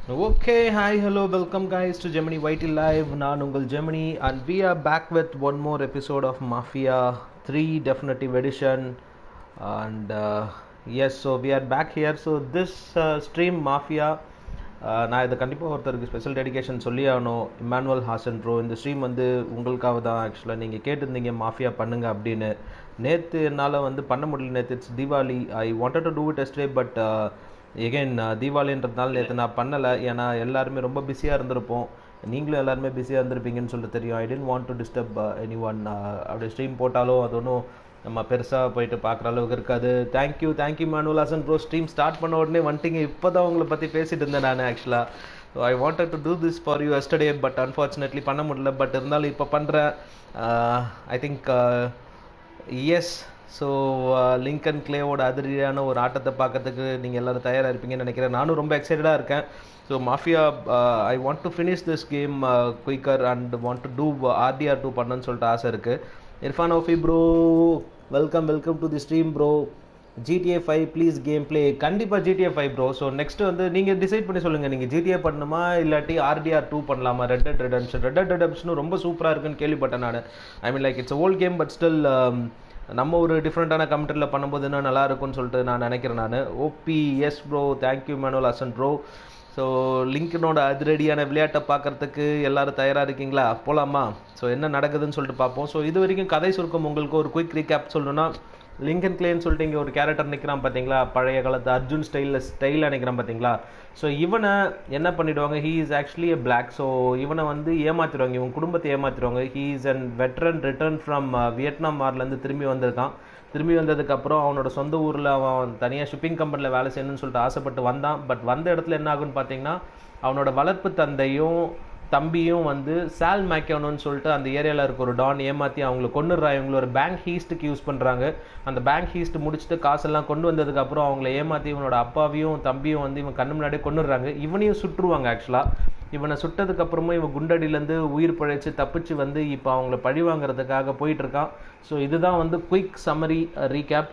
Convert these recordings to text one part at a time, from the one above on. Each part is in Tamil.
Okay, hi, hello, welcome guys to Gemini YT Live. நான் உங்கள் Gemini and we are back with one more episode of Mafia 3 Definitive Edition. And uh, yes, so we are back here. So this uh, stream Mafia uh, நான் இதை கண்டிப்பாக ஒருத்தருக்கு ஸ்பெஷல் டெடிகேஷன் சொல்லி ஆகணும் இமானுவல் ஹாசன் ப்ரோ இந்த ஸ்ட்ரீம் வந்து உங்களுக்காக தான் ஆக்சுவலாக நீங்கள் கேட்டிருந்தீங்க மாஃபியா பண்ணுங்க அப்படின்னு நேற்று என்னால் வந்து பண்ண முடியல நேற்று it's Deepavali I wanted to do it yesterday but again தீபாவளின்றதுனால நேற்று நான் பண்ணலை ஏன்னா எல்லாருமே ரொம்ப பிஸியாக இருந்திருப்போம் நீங்களும் எல்லாருமே பிஸியாக இருந்திருப்பீங்கன்னு சொல்லிட்டு தெரியும் I don't want to disturb anyone அப்படி ஸ்ட்ரீம் போட்டாலும் அது ஒன்றும் நம்ம பெருசாக போயிட்டு பார்க்குற அளவுக்கு இருக்காது thank you thank you Manuel Hasan bro stream start பண்ண உடனே வந்துட்டீங்க இப்போ தான் உங்களை பற்றி பேசிட்டு இருந்தேன் நான் ஆக்சுவலாக so I wanted to do this for you yesterday but unfortunately பண்ண முடியல பட் இருந்தாலும் இப்போ பண்ணுறேன் I think yes so Lincoln கிளேவோட அதிரடியான ஒரு ஆட்டத்தை பார்க்கறதுக்கு நீங்கள் எல்லோரும் தயாராக இருப்பீங்கன்னு நினைக்கிறேன் நானும் ரொம்ப எக்ஸைட்டடாக இருக்கேன் so mafia I want to finish this game quicker and want to do RDR two பண்ணணும்னு சொல்லிட்டு ஆசை இருக்குது Irfan OP bro welcome welcome to the stream bro GTA five please game play கண்டிப்பாக GTA five bro so next வந்து நீங்கள் டிசைட் பண்ணி சொல்லுங்கள் நீங்கள் ஜிடிஏ பண்ணணுமா இல்லாட்டி ஆர்டிஆர் டூ பண்ணலாமா Red Dead Redemption Red Dead Redemption ரொம்ப சூப்பராக இருக்குன்னு கேள்விப்பட்டேன் நான் I mean like it's volt game but still நம்ம ஒரு டிஃப்ரெண்ட்டான கம்ப்யூட்டரில் பண்ணும்போது இன்னும் நல்லா இருக்கும்னு சொல்லிட்டு நான் நினைக்கிறேன் நான் OP yes bro thank you Manuel Hasan bro so லிங்கனோட அதிரடியான விளையாட்டை பார்க்குறதுக்கு எல்லோரும் தயாராக இருக்கீங்களா போகலாமா ஸோ என்ன நடக்குதுன்னு சொல்லிட்டு பார்ப்போம் ஸோ இது வரைக்கும் கதை சுருக்கம் உங்களுக்கு ஒரு குயிக் ரீகேப் சொல்லணும்னா லிங்கன் கிளேன்னு சொல்லிட்டு இங்கே ஒரு கேரக்டர் நிற்கிறான் பார்த்தீங்களா பழைய காலத்து அர்ஜுன் ஸ்டைலில் ஸ்டைலில் நிற்கிறான் பார்த்தீங்களா ஸோ இவனை என்ன பண்ணிடுவாங்க he is actually a black so இவனை வந்து ஏமாற்றிடுவாங்க இவன் குடும்பத்தை ஏமாற்றிடுவாங்க he is and veteran return from Vietnam வார்லேருந்து திரும்பி வந்திருக்கான் திரும்பி வந்ததுக்கப்புறம் அவனோட சொந்த ஊரில் அவன் தனியாக ஷிப்பிங் கம்பெனியில் வேலை செய்யணும்னு சொல்லிட்டு ஆசைப்பட்டு வந்தான் பட் வந்த இடத்துல என்ன ஆகுன்னு பார்த்தீங்கன்னா அவனோட வளர்ப்பு தந்தையும் தம்பியும் வந்து சால் மேக்கணும்னு சொல்லிட்டு அந்த ஏரியாவில் இருக்க ஒரு டான் ஏமாற்றி அவங்களை கொண்டுடுறா இவங்களை ஒரு பேங்க் ஹீஸ்ட்டுக்கு யூஸ் பண்ணுறாங்க அந்த பேங்க் ஹீஸ்ட் முடிச்சுட்டு காசெல்லாம் கொண்டு வந்ததுக்கப்புறம் அவங்கள ஏமாற்றி இவனோட அப்பாவையும் தம்பியும் வந்து இவன் கண்ணு முன்னாடியே கொண்டுடுறாங்க இவனையும் சுட்டுருவாங்க ஆக்சுவலாக இவனை சுட்டதுக்கப்புறமும் இவன் குண்டடியிலேருந்து உயிர் பழைச்சு தப்பிச்சு வந்து இப்போ அவங்கள பழி வாங்குறதுக்காக போயிட்டுருக்கான் ஸோ இதுதான் வந்து quick summary recap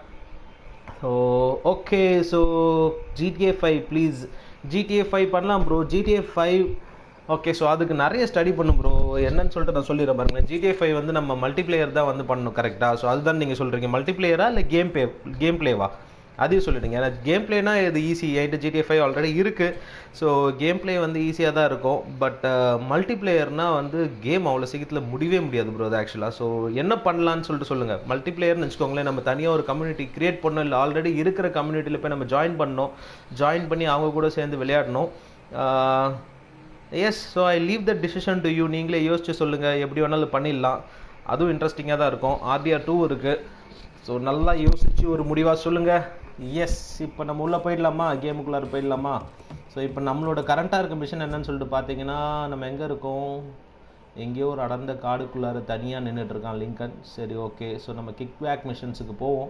so okay so GTA five please GTA five பண்ணலாம் bro GTA five okay so அதுக்கு நிறைய ஸ்டடி பண்ணும் ப்ரோ என்னன்னு சொல்லிட்டு நான் சொல்லிடுறேன் பாருங்க ஜிடிஏ ஃபைவ் வந்து நம்ம மல்டிப்ளேயர் தான் வந்து பண்ணணும் கரெக்டாக ஸோ அதுதான் நீங்கள் சொல்கிறீங்க மல்டிப்ளேயரா இல்லை கேம் பே கேம் பிளேவா அதையும் சொல்லிடுங்க ஏன்னா கேம் பிளேனா இது ஈஸி எயிட்டு ஜிடிஏ ஃபைவ் ஆல்ரெடி இருக்குது ஸோ கேம் பிளே வந்து ஈஸியாக தான் இருக்கும் பட் மல்டிப்ளேயர்னால் வந்து கேம் அவ்வளோ சீக்கிரத்தில் முடியவே முடியாது ப்ரோ அது ஆக்சுவலாக ஸோ என்ன பண்ணலான்னு சொல்லிட்டு சொல்லுங்கள் மல்டிப்ளேயர்னு வச்சுக்கோங்களேன் நம்ம தனியாக ஒரு கம்யூனிட்டி க்ரியேட் பண்ணோம் இல்லை ஆல்ரெடி இருக்கிற கம்யூனிட்டியில் போய் நம்ம ஜாயின் பண்ணோம் ஜாயின் பண்ணி அவங்க கூட சேர்ந்து விளையாடணும் yes so I leave the decision to you நீங்களே யோசிச்சு சொல்லுங்கள் எப்படி வேணாலும் பண்ணிடலாம் அதுவும் இன்ட்ரெஸ்டிங்காக தான் இருக்கும் ஆர்டிஆர் டூ இருக்குது ஸோ நல்லா யோசித்து ஒரு முடிவாக சொல்லுங்கள் எஸ் இப்போ நம்ம உள்ளே போயிடலாமா கேமுக்குள்ளார போயிடலாமா ஸோ இப்போ நம்மளோட கரண்ட்டாக இருக்க மிஷன் என்னன்னு சொல்லிட்டு பார்த்தீங்கன்னா நம்ம எங்கே இருக்கோம் எங்கேயோ ஒரு அடர்ந்த காடுக்குள்ளார தனியாக நின்றுட்டு இருக்கான் லிங்கன் சரி ஓகே ஸோ நம்ம கிக் பேக் மிஷன்ஸுக்கு போவோம்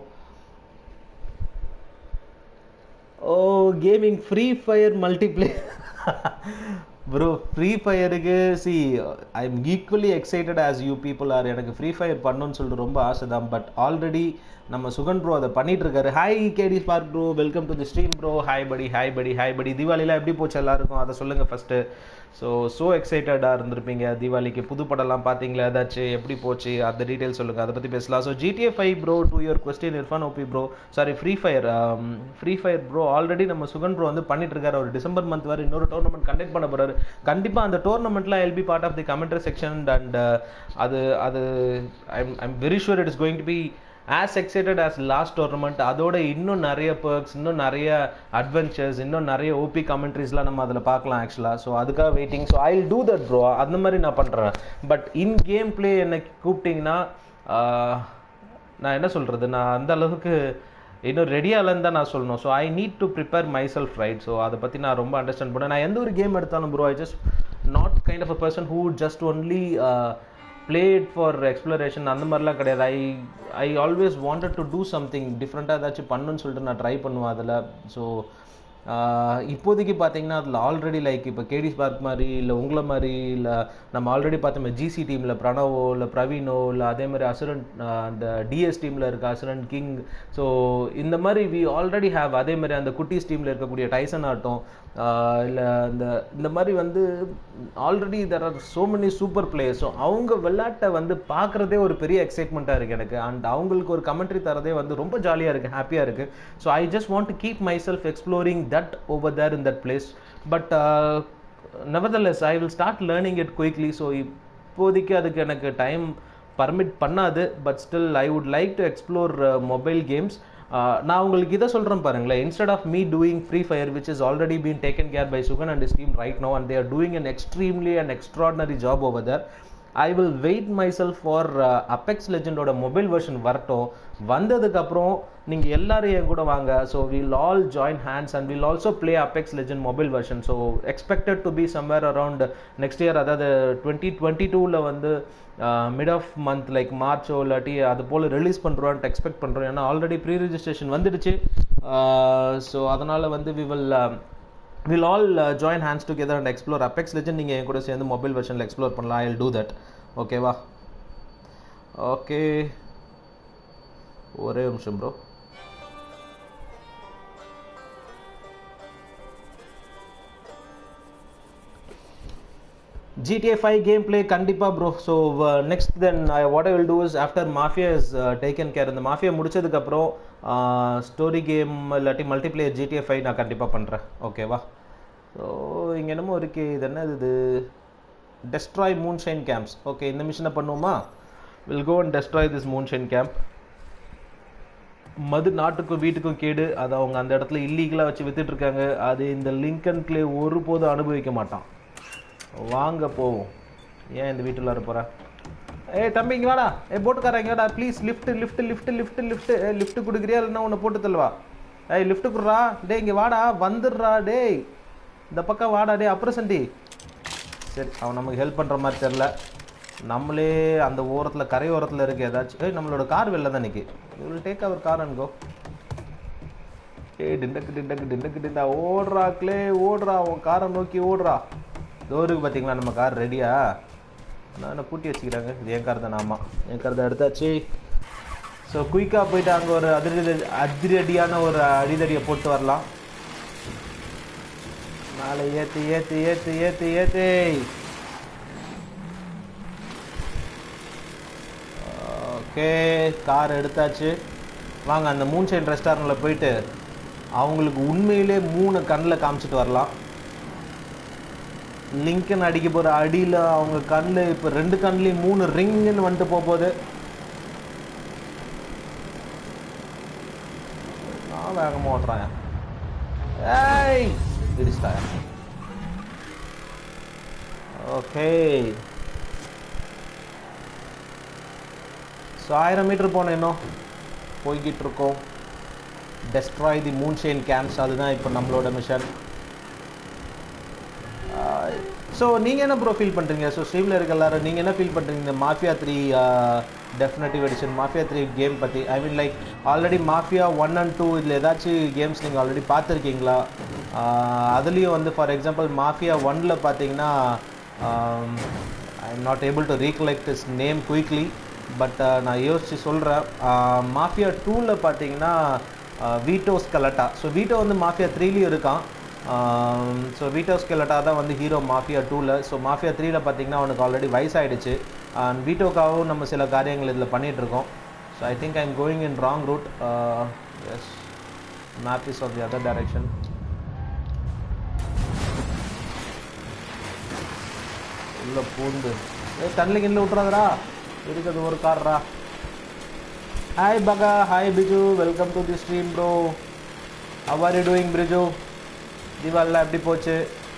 O gaming Free Fire multiplayer bro free ஃபயருக்கு see I am equally excited as you people are எனக்கு ஃப்ரீ ஃபயர் பண்ணணும்னு சொல்லிட்டு ரொம்ப ஆசை தான் பட் ஆல்ரெடி நம்ம சுகன் ப்ரோ அதை பண்ணிட்டு இருக்காரு hi KD spark bro welcome to the stream bro hi படி ஹாய் படி ஹாய் படி தீபாவளிலாம் எப்படி போச்சு எல்லாருக்கும் அதை சொல்லுங்கள் ஃபஸ்ட்டு ஸோ ஸோ எக்ஸைட்டடாக இருந்திருப்பீங்க தீபாவளிக்கு புது படம்லாம் பார்த்தீங்களா ஏதாச்சும் எப்படி போச்சு அந்த டீட்டெயில் சொல்லுங்கள் அதை பற்றி பேசலாம் so GTA five bro to your question Irfan OP bro sorry Free Fire Free Fire bro already நம்ம சுகன் ப்ரோ வந்து பண்ணிட்டு இருக்காரு ஒரு டிசம்பர் மந்த் வரை இன்னொரு டோர்னமெண்ட் கண்டக்ட் பண்ண போகிறாரு கண்டிப்பாக அந்த டோர்னமெண்ட்டில் L B part of the commenter section and அது அது I'm I'm very sure it is going to be as excited as last tournament அதோட இன்னும் நிறைய பர்க்ஸ் இன்னும் நிறைய அட்வென்ச்சர்ஸ் இன்னும் நிறைய ஓபி கமெண்ட்ரிஸ்லாம் நம்ம அதில் பார்க்கலாம் ஆக்சுவலாக ஸோ அதுக்காக waiting so I do that bro அந்த மாதிரி நான் பண்ணுறேன் பட் இன் கேம் பிளே என்னை கூப்பிட்டிங்கன்னா நான் என்ன சொல்கிறது நான் அந்த அளவுக்கு இன்னும் ரெடியாகலன்னு தான் நான் சொல்லணும் so I need to prepare myself right so அதை பற்றி நான் ரொம்ப அண்டர்ஸ்டாண்ட் பண்ணேன் நான் எந்த ஒரு கேம் எடுத்தாலும் bro I just not kind of a person who just only played for exploration அந்த மாதிரிலாம் கிடையாது I I always wanted to do something டிஃப்ரெண்ட்டாக ஏதாச்சும் பண்ணுன்னு சொல்லிட்டு நான் ட்ரை பண்ணுவேன் அதில் ஸோ இப்போதைக்கு பார்த்தீங்கன்னா அதில் ஆல்ரெடி லைக் இப்போ கேடி ஸ்பார்க் மாதிரி இல்லை உங்களை மாதிரி இல்லை நம்ம ஆல்ரெடி பார்த்தோமே ஜிசி டீமில் பிரணவோ இல்லை பிரவீனோ இல்லை அதே மாதிரி அசுரன் அந்த டிஎஸ் டீமில் இருக்க அசுரன் கிங் ஸோ இந்த மாதிரி வி ஆல்ரெடி ஹேவ் அதே மாதிரி அந்த குட்டீஸ் டீமில் இருக்கக்கூடிய டைசன் ஆகட்டும் இல்லை இந்த இந்த மாதிரி வந்து already there are so many super players so அவங்க விளையாட்டை வந்து பார்க்குறதே ஒரு பெரிய எக்ஸைட்மெண்ட்டாக இருக்குது எனக்கு அண்ட் அவங்களுக்கு ஒரு கமெண்ட்ரி தரதே வந்து ரொம்ப ஜாலியாக இருக்குது ஹாப்பியாக இருக்குது so I just want to keep myself exploring that over there in that place but nevertheless I will start learning it quickly so இப்போதைக்கு அதுக்கு எனக்கு டைம் பர்மிட் பண்ணாது but still I would like to explore mobile games நான் உங்களுக்கு இதை சொல்கிறேன் பாருங்களேன் instead of me doing Free Fire which is already been taken care by Sugan and is team right no and they're doing an extremely and extraordinary job over there I will wait myself for Apex லெஜெண்டோட மொபைல் வெர்ஷன் வரட்டும் வந்ததுக்கப்புறம் நீங்கள் எல்லாரும் என் கூட வாங்க so will all join hands and will also play Apex Legend mobile version so expected to be somewhere around next year அதாவது டுவெண்ட்டி டுவெண்ட்டி டூவில் வந்து மிட் ஆஃப் மந்த் லைக் மார்ச்சோ இல்லாட்டி அது போல் ரிலீஸ் பண்ணுறோன்ட்டு எக்ஸ்பெக்ட் பண்ணுறோம் ஏன்னா ஆல்ரெடி ப்ரீ ரிஜிஸ்ட்ரேஷன் வந்துடுச்சு ஸோ அதனால் வந்து we will will all join hands together and explore Apex legend நீங்கள் என் கூட சேர்ந்து மொபைல் வெர்ஷனில் எக்ஸ்ப்ளோர் பண்ணலாம் ஐ டூ தட் ஓகேவா ஓகே ஒரே நிமிஷம் ப்ரோ GTA 5 gameplay கண்டிப்பா bro so next then what I will do is after Mafia is taken care இந்த மாஃபியா முடிச்சதுக்கப்புறம் ஸ்டோரி கேம் இல்லாட்டி மல்டிப்ளேயர் ஜிடிஏ ஃபைவ் நான் கண்டிப்பாக பண்ணுறேன் ஓகேவா ஸோ இங்கே என்னமோ இருக்கு இது என்னது இது டெஸ்ட்ராய் மூன்ஷைன் கேம்ப்ஸ் ஓகே இந்த மிஷினை பண்ணுவோமா will go and destroy this moonshine camp மது நாட்டுக்கும் வீட்டுக்கும் கேடு அதை அவங்க அந்த இடத்துல இல்லீகலாக வச்சு வித்துட்டு இருக்காங்க அது இந்த லிங்கன் கிளே ஒருபோதும் அனுபவிக்க மாட்டான் வாங்க போவோம் ஏன் இந்த வீட்டுல போற ஏய் தம்பி இங்க வாடா ஏ போட்டுக்கார இங்க வாடா please lift lift lift lift lift ஏ லிஃப்ட் கொடுக்குறியா இல்லைன்னா உன்னை போட்டு தள்ளுவா ஏய் லிஃப்ட் குடுறா டேய் இங்க வாடா வந்துடுறா டேய் இந்த பக்கம் வாடா டேய் அப்புறம் சண்டி சரி அவன் நமக்கு ஹெல்ப் பண்ற மாதிரி தெரில நம்மளே அந்த ஓரத்தில் கரையோரத்தில் இருக்க ஏதாச்சும் ஏய் நம்மளோட கார் வெளில தான் நிற்கி will take our car and go ஏய் டிண்டக்கு டிண்டக்கு டிண்டக்கு டிண்டா ஓடுறா கிளே ஓடுறா உன் காரை நோக்கி ஓடுறா டோருக்கு பார்த்தீங்களா நம்ம கார் ரெடியா நான் பூட்டி வச்சுக்கிறாங்க இது என் கார் தான் ஆமாம் என் கார் தான் எடுத்தாச்சு ஸோ குயிக்காக போயிட்டு அங்கே ஒரு அதிரடி அதிரடியான ஒரு அடிதடியை போட்டு வரலாம் மேலே ஏற்று ஏற்று ஏற்று ஏற்று ஏற்று ஓகே கார் எடுத்தாச்சு வாங்க அந்த மூன் சைன் ரெஸ்டாரண்ட்டில் போயிட்டு அவங்களுக்கு உண்மையிலே மூணு கண்ணில் காமிச்சிட்டு வரலாம் லிங்கன் அடிக்க போகிற அடியில் அவங்க கண்ணில் இப்போ ரெண்டு கண்ணுலேயும் மூணு ரிங்குன்னு வந்துட்டு போக போகுது நான் வேகமாக ஓட்டுறாங்க ஏய் இடிச்சிட்டாங்க ஓகே ஸோ ஆயிரம் மீட்டர் போனோம் இன்னும் போய்கிட்டு இருக்கோம் destroy the moonshine camps அதுதான் இப்போ நம்மளோட மிஷன் ஸோ நீங்கள் என்ன ப்ரோ ஃபீல் பண்ணுறீங்க ஸோ ஸ்ட்ரீமில் இருக்க எல்லாரும் நீங்கள் என்ன ஃபீல் பண்ணுறீங்க இந்த Mafia three definitive edition Mafia three game பற்றி I mean like already Mafia one and two இதில் ஏதாச்சும் கேம்ஸ் நீங்கள் ஆல்ரெடி பார்த்துருக்கீங்களா அதுலேயும் வந்து ஃபார் எக்ஸாம்பிள் மாஃபியா ஒனில் பார்த்தீங்கன்னா I am not able to recollect is name quickly but நான் யோசித்து சொல்கிறேன் மாஃபியா டூவில் பார்த்தீங்கன்னா வீட்டோஸ் கலட்டா ஸோ வீட்டோ வந்து மாஃபியா த்ரீலேயும் இருக்கான் ஸோ வீட்டோ ஸ்கெலட்டா தான் வந்து ஹீரோ மாஃபியா டூவில் ஸோ மாஃபியா த்ரீல பார்த்தீங்கன்னா அவனுக்கு ஆல்ரெடி வயசாயிடுச்சு அண்ட் வீட்டோக்காகவும் நம்ம சில காரியங்கள் இதில் பண்ணிகிட்ருக்கோம் so I think I am going in wrong route as map is of the other direction உள்ள பூந்து ஏ தண்ணில் கிண்ணில் விட்றாதரா இருக்குது ஒரு கார்ரா ஹாய் பகா hi Biju welcome to the stream bro how are you doing Briju தீபாவளிலாம் எப்படி போச்சு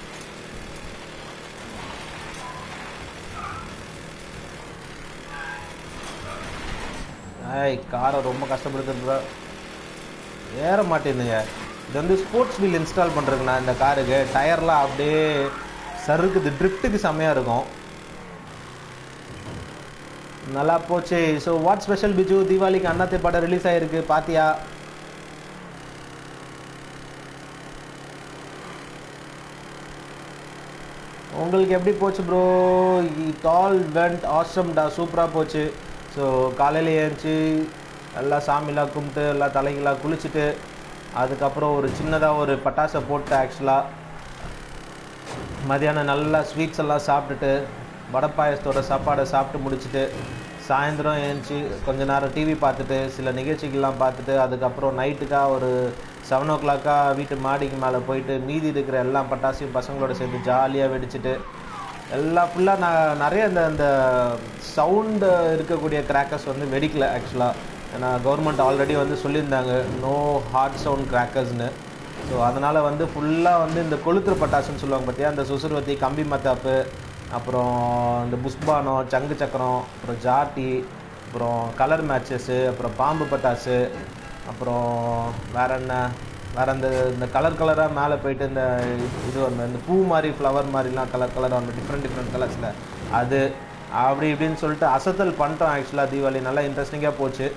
ஐய் காரை ரொம்ப கஷ்டப்படுத்துற ஏற மாட்டேங்குதுங்க இது வந்து ஸ்போர்ட்ஸ் வீல் இன்ஸ்டால் பண்ணுறதுங்கண்ணா இந்த காருக்கு டயர்லாம் அப்படியே சறுக்குது ட்ரிஃப்ட்டுக்கு செம்மையாக இருக்கும் நல்லா போச்சு ஸோ வாட் ஸ்பெஷல் பிஜு தீபாவளிக்கு அண்ணாத்தை படம் ரிலீஸ் ஆகிருக்கு பாத்தியா உங்களுக்கு எப்படி போச்சு ப்ரோ இட் ஆல் வெண்ட் ஆசம்டா சூப்பராக போச்சு ஸோ காலையில் ஏஞ்சி எல்லாம் சாமிலாம் கும்பிட்டு எல்லாம் தலைகளாக குளிச்சுட்டு அதுக்கப்புறம் ஒரு சின்னதாக ஒரு பட்டாசை போட்டு ஆக்சுவலாக மதியானம் நல்லா ஸ்வீட்ஸ் எல்லாம் சாப்பிட்டுட்டு வடை பாயசத்தோட சாப்பாடை சாப்பிட்டு முடிச்சுட்டு சாயந்தரம் ஏஞ்சி கொஞ்ச நேரம் டிவி பார்த்துட்டு சில நிகழ்ச்சிகள்லாம் பார்த்துட்டு அதுக்கப்புறம் நைட்டுக்காக ஒரு செவன் ஓ கிளாக்காக வீட்டு மாடிக்கு மேலே போயிட்டு மீதி இருக்கிற எல்லா பட்டாசையும் பசங்களோட சேர்ந்து ஜாலியாக வெடிச்சிட்டு எல்லாம் ஃபுல்லாக நான் நிறைய இந்த இந்த சவுண்டு இருக்கக்கூடிய கிராக்கர்ஸ் வந்து வெடிக்கல ஆக்சுவலாக ஏன்னா கவர்மெண்ட் ஆல்ரெடி வந்து சொல்லியிருந்தாங்க நோ ஹார்ட் சவுண்ட் கிராக்கர்ஸ்னு ஸோ அதனால் வந்து ஃபுல்லாக வந்து இந்த கொளுத்துற பட்டாசுன்னு சொல்லுவாங்க பார்த்தியா அந்த சுசுர்வத்தி கம்பி மத்தாப்பு அப்புறம் இந்த புஷ்பானம் சங்கு சக்கரம் அப்புறம் ஜாட்டி அப்புறம் கலர் மேட்சஸ்ஸு அப்புறம் பாம்பு பட்டாசு அப்புறம் வேற என்ன வேற அந்த இந்த கலர் கலராக மேலே போயிட்டு இந்த இது வந்து இந்த பூ மாதிரி ஃப்ளவர் மாதிரிலாம் கலர் கலராக வந்து டிஃப்ரெண்ட் டிஃப்ரெண்ட் கலர்ஸில் அது அப்படி இப்படின்னு சொல்லிட்டு அசத்தல் பண்ணிட்டோம் ஆக்சுவலாக தீபாவளி நல்லா இன்ட்ரெஸ்டிங்காக போச்சு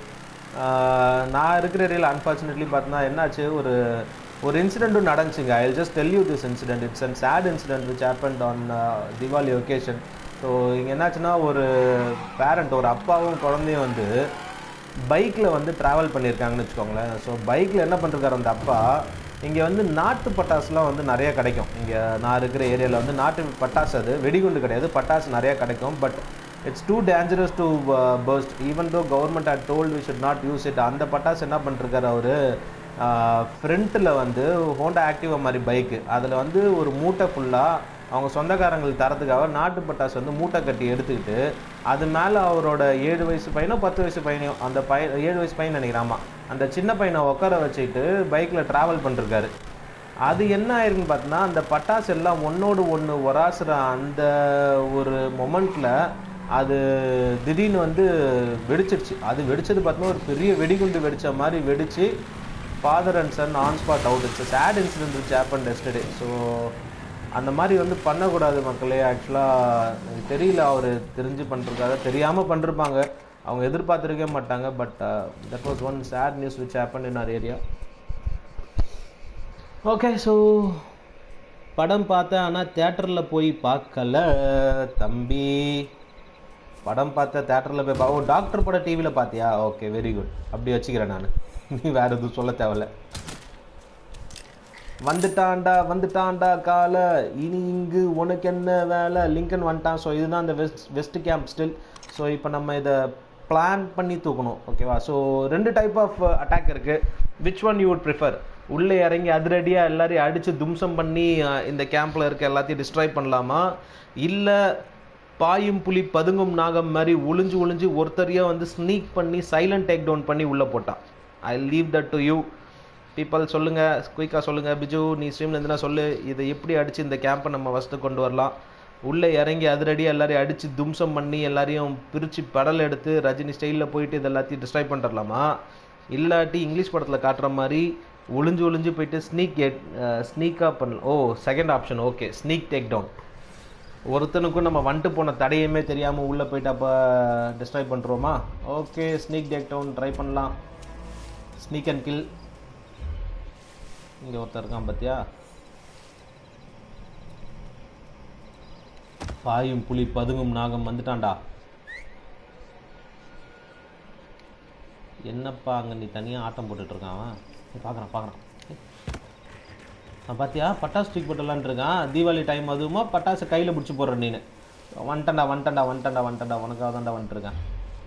ஆஹ் நான் இருக்கிற ஏரியாவில் அன்ஃபார்ச்சுனேட்லி பார்த்தீங்கன்னா என்னாச்சு ஒரு ஒரு இன்சிடென்ட்டும் நடந்துச்சுங்க I just tell you this incident it's and sad incident which happened on Deepavali occasion so இங்கே என்னாச்சுன்னா ஒரு பேரண்ட் ஒரு அப்பாவும் குழந்தையும் வந்து பைக்கில் வந்து ட்ராவல் பண்ணியிருக்காங்கன்னு வச்சுக்கோங்களேன் ஸோ பைக்கில் என்ன பண்ணிருக்காரு அந்த அப்பா இங்கே வந்து நாட்டு பட்டாசுலாம் வந்து நிறைய கிடைக்கும் இங்கே நான் இருக்கிற ஏரியாவில் வந்து நாட்டு பட்டாசு அது வெடிகுண்டு கிடையாது பட்டாசு நிறைய கிடைக்கும் but it's too dangerous to burst even though government had told we should not use it அந்த பட்டாசு என்ன பண்ணிருக்காரு அவர் ஃப்ரண்ட்டில் வந்து ஹோண்டா ஆக்டிவா மாதிரி பைக்கு அதில் வந்து ஒரு மூட்டை ஃபுல்லாக அவங்க சொந்தக்காரங்களுக்கு தரத்துக்காக நாட்டு பட்டாசு வந்து மூட்டை கட்டி எடுத்துக்கிட்டு அது மேலே அவரோட ஏழு வயசு பையனோ பத்து வயசு பையனையோ அந்த பையன் ஏழு வயசு பையன் நினைக்கிறாமா அந்த சின்ன பையனை உட்கார வச்சுக்கிட்டு பைக்கில் ட்ராவல் பண்ணிருக்காரு அது என்ன ஆயிருக்குன்னு பார்த்தீங்கன்னா அந்த பட்டாசு எல்லாம் ஒன்னோடு ஒன்று ஒராசுற அந்த ஒரு மொமெண்ட்டில் அது திடீர்னு வந்து வெடிச்சிருச்சு அது வெடிச்சது பார்த்தீங்கன்னா ஒரு பெரிய வெடிகுண்டு வெடிச்ச மாதிரி வெடிச்சு father and son on spot out it's sad incident which happen yesterday so அந்த மாதிரி வந்து பண்ணக்கூடாது மக்களே ஆக்சுவலாக எனக்கு தெரியல அவர் தெரிஞ்சு பண்ணிருக்காரு தெரியாமல் பண்ணிருப்பாங்க அவங்க எதிர்பார்த்துருக்கவே மாட்டாங்க but that was one sad news which happen in our area okay so படம் பார்த்தேன் ஆனால் தேட்டரில் போய் பார்க்கல தம்பி படம் பார்த்த தேட்டரில் போய் பா ஓ டாக்டர் படம் டிவியில் பார்த்தியா ஓகே வெரி குட் அப்படி வச்சுக்கிறேன் நான் நீ வேறு எதுவும் சொல்ல தேவையில்ல வந்துட்டான்டா வந்துட்டான்டா கால இனி இங்கு உனக்கு என்ன வேலை லிங்கன் வந்துட்டான் ஸோ இதுதான் இந்த west west camp still so இப்போ நம்ம இதை பிளான் பண்ணி தூக்கணும் ஓகேவா ஸோ ரெண்டு டைப் ஆஃப் அட்டாக் இருக்குது which one you would prefer உள்ளே இறங்கி அதிரடியாக எல்லாரையும் அடித்து தும்சம் பண்ணி அஹ், இந்த கேம்பில் இருக்க எல்லாத்தையும் டிஸ்ட்ராய் பண்ணலாமா இல்லை பாயும் புலி பதுங்கும் நாகம் மாதிரி ஒளிஞ்சு ஒளிஞ்சு ஒருத்தரையாக வந்து ஸ்னீக் பண்ணி சைலண்ட் டேக் டவுன் பண்ணி உள்ளே போட்டான் I leave that to you people சொல்லுங்கள் குயிக்காக சொல்லுங்கள் பிஜு நீ ஸ்ட்ரீமில் இருந்துனா சொல்லு இதை எப்படி அடித்து இந்த கேம்பை நம்ம ஃபஸ்ட்டு கொண்டு வரலாம் உள்ளே இறங்கி அதிரடியாக எல்லாரையும் அடித்து தும்சம் பண்ணி எல்லாரையும் பிரித்து படல் எடுத்து ரஜினி ஸ்டைலில் போயிட்டு இது எல்லாத்தையும் டிஸ்ட்ராய் பண்ணிடலாமா இல்லாட்டி இங்கிலீஷ் படத்தில் காட்டுற மாதிரி ஒளிஞ்சு ஒளிஞ்சு போயிட்டு ஸ்னீக் ஸ்னீக்காக பண்ண oh second option okay sneak take down ஒருத்தனுக்கும் நம்ம வந்துட்டு போன தடையுமே தெரியாமல் உள்ளே போயிட்டு அப்போ டிஸ்ட்ராய் பண்ணுறோமா okay sneak take down try பண்ணலாம் ஸ்னீக் அண்ட் கில் இங்கே ஒருத்தர் இருக்கான் பார்த்தியா பாயும் புலி பதுங்கும் நாகம் வந்துட்டான்டா என்னப்பா அங்கே நீ தனியாக ஆட்டம் போட்டுட்டு இருக்கான் அவன் நீ பார்க்குறான் பார்க்குறான் நான் பார்த்தியா பட்டாசு தூக்கி போட்டலான் இருக்கான் தீபாவளி டைம் அதுவுமா பட்டாசு கையில் பிடிச்சி போடுற நீனு வந்துட்டண்டா வந்துட்டண்டா வந்துட்டண்டா வந்துட்டண்டா உனக்காக தான்டா வந்துட்டுருக்கேன்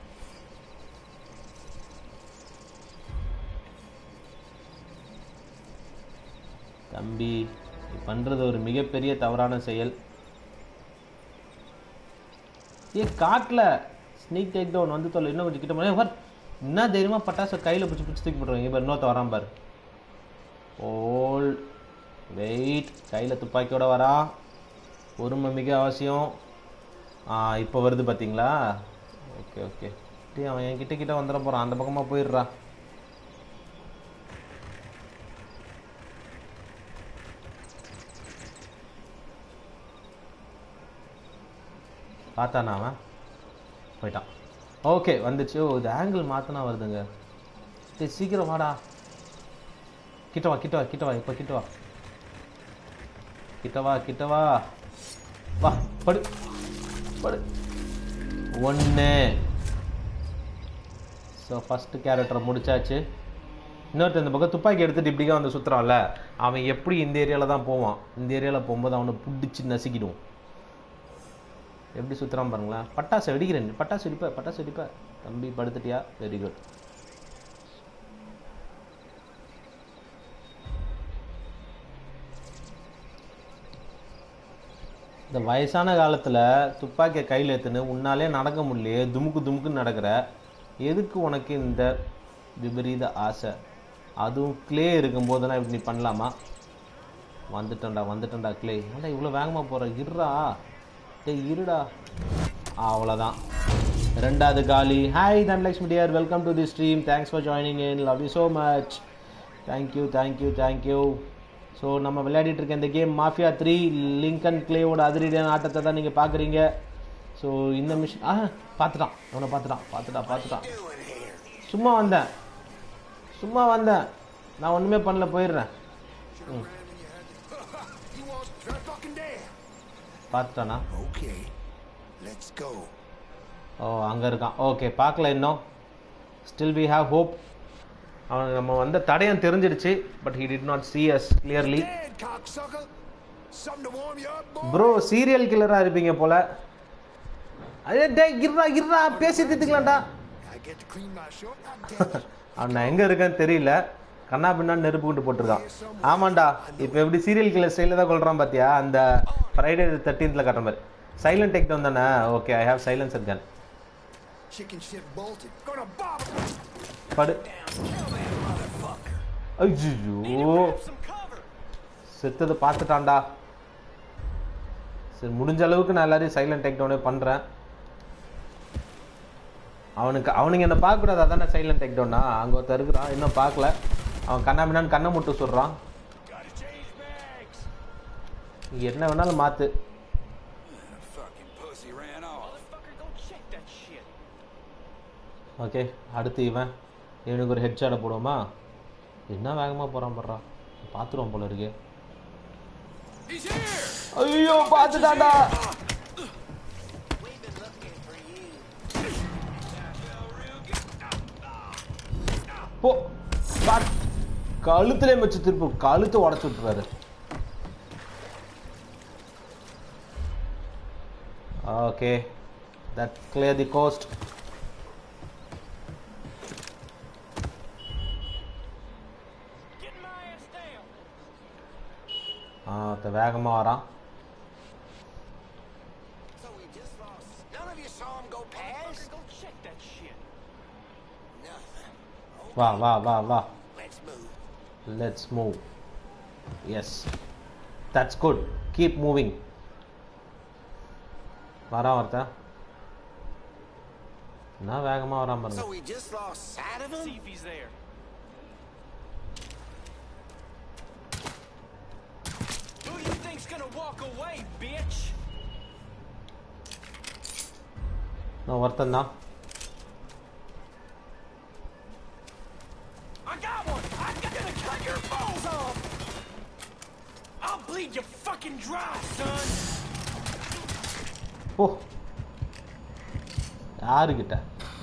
தம்பி நீ பண்ணுறது ஒரு மிகப்பெரிய தவறான செயல் ஏ காட்டில் ஸ்னீக் டேக் டவுன் வந்து தொல்லை இன்னும் கொஞ்சம் கிட்ட போனேன் வர் என்ன தைரியமாக பட்டாசை கையில் பிடிச்சி பிடிச்சி தூக்கி போட்டுருவாங்க இப்போ இன்னொருத்த வரான் பாரு ஓல்ட் வெயிட் கையில் துப்பாக்கியோட வரான் பொறுமை மிக அவசியம் ஆ இப்போ வருது பார்த்தீங்களா ஓகே ஓகே டேய் அவன் என் கிட்ட கிட்ட வந்துட போகிறான் அந்த பக்கமாக போயிடுறா பார்த்தானா அவன் போயிட்டான் ஓகே வந்துச்சு ஓ இது ஆங்கிள் மாற்றினா வருதுங்க டேய் சீக்கிரம் வாடா கிட்ட வா கிட்ட வா கிட்ட வா இப்போ கிட்ட வா கிட்ட வா கிட்ட வா வா படு படு ஒன்று ஸோ ஃபஸ்ட்டு கேரக்டரை முடிச்சாச்சு இன்னொருத்த இந்த பக்கம் துப்பாக்கி எடுத்துட்டு இப்படிக்கா வந்து சுற்றுறான்ல அவன் எப்படி இந்த ஏரியாவில் தான் போவான் இந்த ஏரியாவில் போகும்போது அவனை பிடிச்சி நசுக்கிடுவோம் எப்படி சுற்றுறான் பாருங்களேன் பட்டாசு வெடிக்கிறேன் பட்டாசு வெடிப்ப பட்டாசு வெடிப்ப தம்பி படுத்துட்டியா வெரி குட் இந்த வயசான காலத்தில் துப்பாக்கியை கையில் எடுத்துன்னு உன்னாலே நடக்க முடியலையே துமுக்கு துமுக்குன்னு நடக்கிற எதுக்கு உனக்கு இந்த விபரீத ஆசை அதுவும் க்ளே இருக்கும்போதெல்லாம் இப்படி நீ பண்ணலாமா வந்துட்டேன்டா வந்துட்டேன்டா க்ளே ஏன்டா இவ்வளோ வேகமாக போகிற இருடா டேய் இருடா அவ்வளோதான் ரெண்டாவது காலி hi Dhanalakshmi dear welcome to the stream thanks for joining in love you so much thank you thank you thank you so நம்ம விளையாடிட்டு இருக்க இந்த கேம் மாஃபியா த்ரீ லிங்கன் கிளேவோட அதிரடியான ஆட்டத்தை தான் நீங்கள் பார்க்குறீங்க ஸோ இந்த மிஷின் ஆ பார்த்துட்டான் அவனை பார்த்துட்டான் பார்த்துட்டான் பார்த்துட்டான் சும்மா வந்தேன் சும்மா வந்தேன் நான் ஒன்றுமே பண்ணல போயிடுறேன் ம் You want try fucking damn. பார்த்துட்டானா Okay, let's go. ஓ அங்கே இருக்கான் ஓகே பார்க்கல இன்னும் ஸ்டில் வி ஹாவ் ஹோப் அவனுக்கு நம்ம வந்த தடயம் தெரிஞ்சிடுச்சு but he did not see us clearly Dead, cocksucker. Something to warm you up, boy. Bro serial கில்லராக இருப்பீங்க போல அதே டே இருடா இருடா பேசி திட்டுக்கலாம்டா I get to clean my shirt. God damn it. அவன் நான் எங்கே இருக்கேன்னு தெரியல கண்ணா பின்னான்னு நெருப்பு கொண்டு போட்டிருக்கான் ஆமாண்டா இப்போ எப்படி சீரியல் கில்லர் ஸ்டைலில் தான் கொள்கிறான் பார்த்தியா அந்த ஃப்ரைடே தேர்ட்டீன்த்தில் கட்டுற மாதிரி சைலண்ட் டேக் டவுன் தானே okay I have silencer gun Chicken shit bolted. Gonna bob. படு ஐயோ செத்ததை பார்த்துட்டான்டா சரி முடிஞ்ச அளவுக்கு நான் எல்லாரையும் சைலண்ட் டேக் டவுனே பண்ணுறேன் அவனுக்கு அவனுங்க என்ன பார்க்கக்கூடாது அதானே சைலண்ட் டேக் டவுனா அங்கே ஒருத்தர் இருக்கிறான் இன்னும் பார்க்கல அவன் கண்ணா பின்னான்னு கண்ணை முட்டு சொல்கிறான் Gotta change bags. நீ என்ன வேணாலும் மாற்று Fucking pussy ran off. Motherfucker, go check that shit. Okay அடுத்து இவன் இவனுக்கு ஒரு ஹெட் ஷாட்டை போடுவோமா என்ன வேகமாக போகிறான் போடுறான் பார்த்துருவோம் போல இருக்கு He's here! ஐயோ பார்த்துட்டான்டா போ பாட் கழுத்துலே வச்சு திருப்பு கழுத்தை உடச்சு விட்டுறாரு okay that clear the coast Get my ass down! ஆ வேகமாக வரான் So we just lost. None of you saw him go past? Motherfucker, go check that shit. Nothing. வா வா வா வா Let's move. Let's move yes that's good keep moving வரான் ஒருத்தன் என்ன வேகமாக வரான் பாருங்க So we just lost sight of See him? if he's there. Who you think's gonna walk away, bitch? நான் ஒருத்தன் தான் I got one! I'm gonna cut your balls off! I'll bleed you fucking dry, son! ஓ யாருக்கிட்ட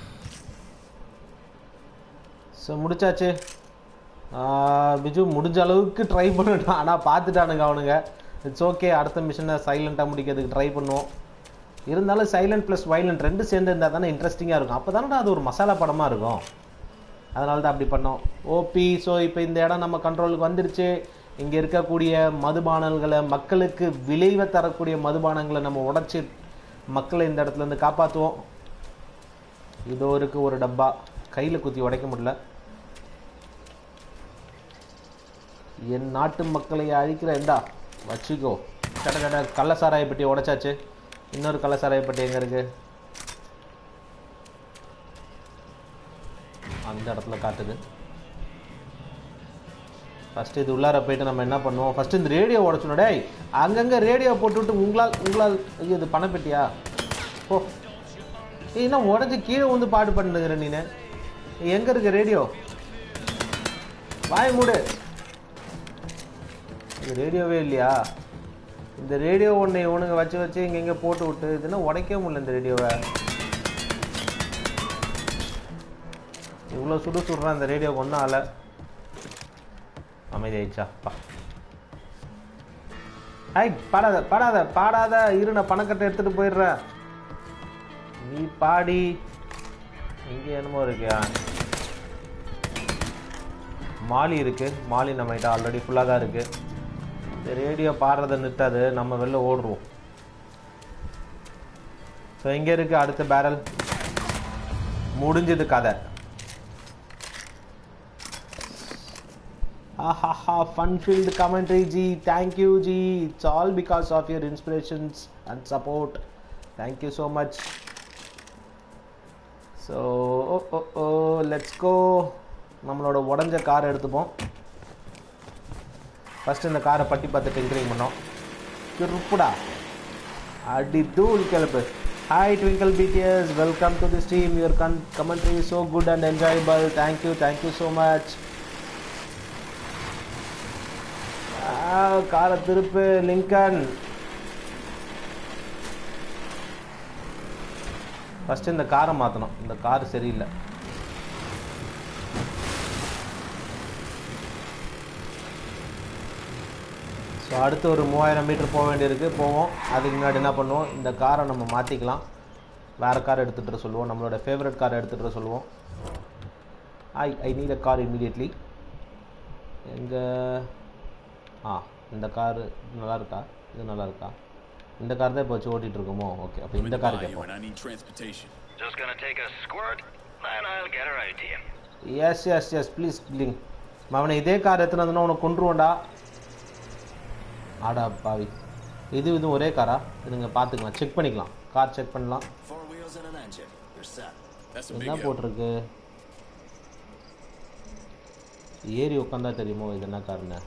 ஸோ முடிச்சாச்சு ஆ, பிஜு முடிஞ்ச அளவுக்கு ட்ரை பண்ணிட்டான் ஆனால் பார்த்துட்டானுங்க அவனுங்க இட்ஸ் ஓகே அடுத்த மிஷனை சைலண்ட்டாக முடிக்கிறதுக்கு ட்ரை பண்ணுவோம் இருந்தாலும் சைலண்ட் ப்ளஸ் வைலண்ட் ரெண்டு சேர்ந்து இருந்தால் தானே இன்ட்ரெஸ்டிங்காக இருக்கும் அப்போ தானே அது ஒரு மசாலா படமாக இருக்கும் அதனால தான் அப்படி பண்ணோம் ஓபி ஸோ இப்போ இந்த இடம் நம்ம கண்ட்ரோலுக்கு வந்துருச்சு இங்கே இருக்கக்கூடிய மதுபானங்களை மக்களுக்கு விளைவை தரக்கூடிய மதுபானங்களை நம்ம உடைச்சி மக்களை இந்த இடத்துல இருந்து காப்பாற்றுவோம் இதோ இருக்கு ஒரு டப்பா கையில் குத்தி உடைக்க முடியல என் நாட்டு மக்களை அழிக்கிற இந்தா வச்சுக்கோ கட கட கள்ளசாராய பெட்டி உடைச்சாச்சு இன்னொரு கள்ளசாராய பெட்டி எங்கே இருக்கு அந்த இடத்துல காட்டுது ஃபஸ்ட்டு இது உள்ளார போயிட்டு நம்ம என்ன பண்ணுவோம் ஃபஸ்ட்டு இந்த ரேடியோ உடச்சணும் டேய் அங்கங்கே ரேடியோ போட்டுவிட்டு உங்களால் உங்களால் ஐயோ இது பணப்பெட்டியா ஓ ஏய் என்ன உடஞ்சி கீழே வந்து பாட்டு பண்ணுங்கிற நீனு எங்கே இருக்கு ரேடியோ வாய் மூடு இது ரேடியோவே இல்லையா இந்த ரேடியோ ஒன்று இவனுங்க வச்சு வச்சு இங்கே இங்கே போட்டு விட்டு இதுன்னா உடைக்கவே முடியல இந்த ரேடியோவை இவ்வளோ சுடு சுடுறான் இந்த ரேடியோ ஒன்றும் ஆல அமைதியாயிடுச்சா பா ஐய் பாடாத பாடாத பாடாத இரு நான் பணக்கட்டை எடுத்துட்டு போயிடுறேன் நீ பாடி இங்கே என்னமோ இருக்கியா மாலி இருக்கு மாலி நம்மகிட்ட ஆல்ரெடி ஃபுல்லாக தான் இருக்கு இந்த ரேடியோ பாடுறதை நிறுத்தாது நம்ம வெளில ஓடுறோம் ஸோ இங்கே இருக்கு அடுத்த பேரல் முடிஞ்சது கதை ஆஹாஹா fun field commentary ji thank you ji it's all because of your inspirations and support thank you so much so oh oh oh let's go நம்மளோட உடஞ்ச கார் எடுத்துப்போம் ஃபஸ்ட்டு இந்த காரை பட்டி பார்த்து டிங்கரிங் பண்ணோம் திருப்புடா அடி தூள் கிளப்பு hi twinkle BTS welcome to this team your gun commentary so good and enjoyable thank you thank you so much காரை திருப்பு லிங்கன் ஃபஸ்ட்டு இந்த காரை மாற்றணும் இந்த கார் சரியில்லை ஸோ அடுத்து ஒரு மூவாயிரம் மீட்டர் போக வேண்டியிருக்கு போவோம் அதுக்கு முன்னாடி என்ன பண்ணுவோம் இந்த காரை நம்ம மாற்றிக்கலாம் வேறு கார் எடுத்துகிட்டு வர சொல்லுவோம் நம்மளோட ஃபேவரட் காரை எடுத்துகிட்டு வர சொல்லுவோம் I I need a car immediately எங்கே ஆ இந்த காரு நல்லா இருக்கா இது நல்லா இருக்கா இந்த கார் தான் இப்போ வச்சு ஓட்டிகிட்டு இருக்கோமோ ஓகே அப்போ இந்த கார் you கேட்போம் and I need transportation. Just gonna take a squirt, then I'll get her out to you. Yes yes yes please லிங் அவனை இதே கார் எடுத்துன்னு வந்தோன்னா உனக்கு கொண்டுருவோண்டா ஆடா பாவி இது இது ஒரே காரா இதுங்க பார்த்துக்கலாம் செக் பண்ணிக்கலாம் கார் செக் பண்ணலாம் Four wheels and an engine. You're set. That's a big என்ன help. போட்டிருக்கு ஏறி உட்காந்தா தெரியுமோ இது என்ன காருன்னு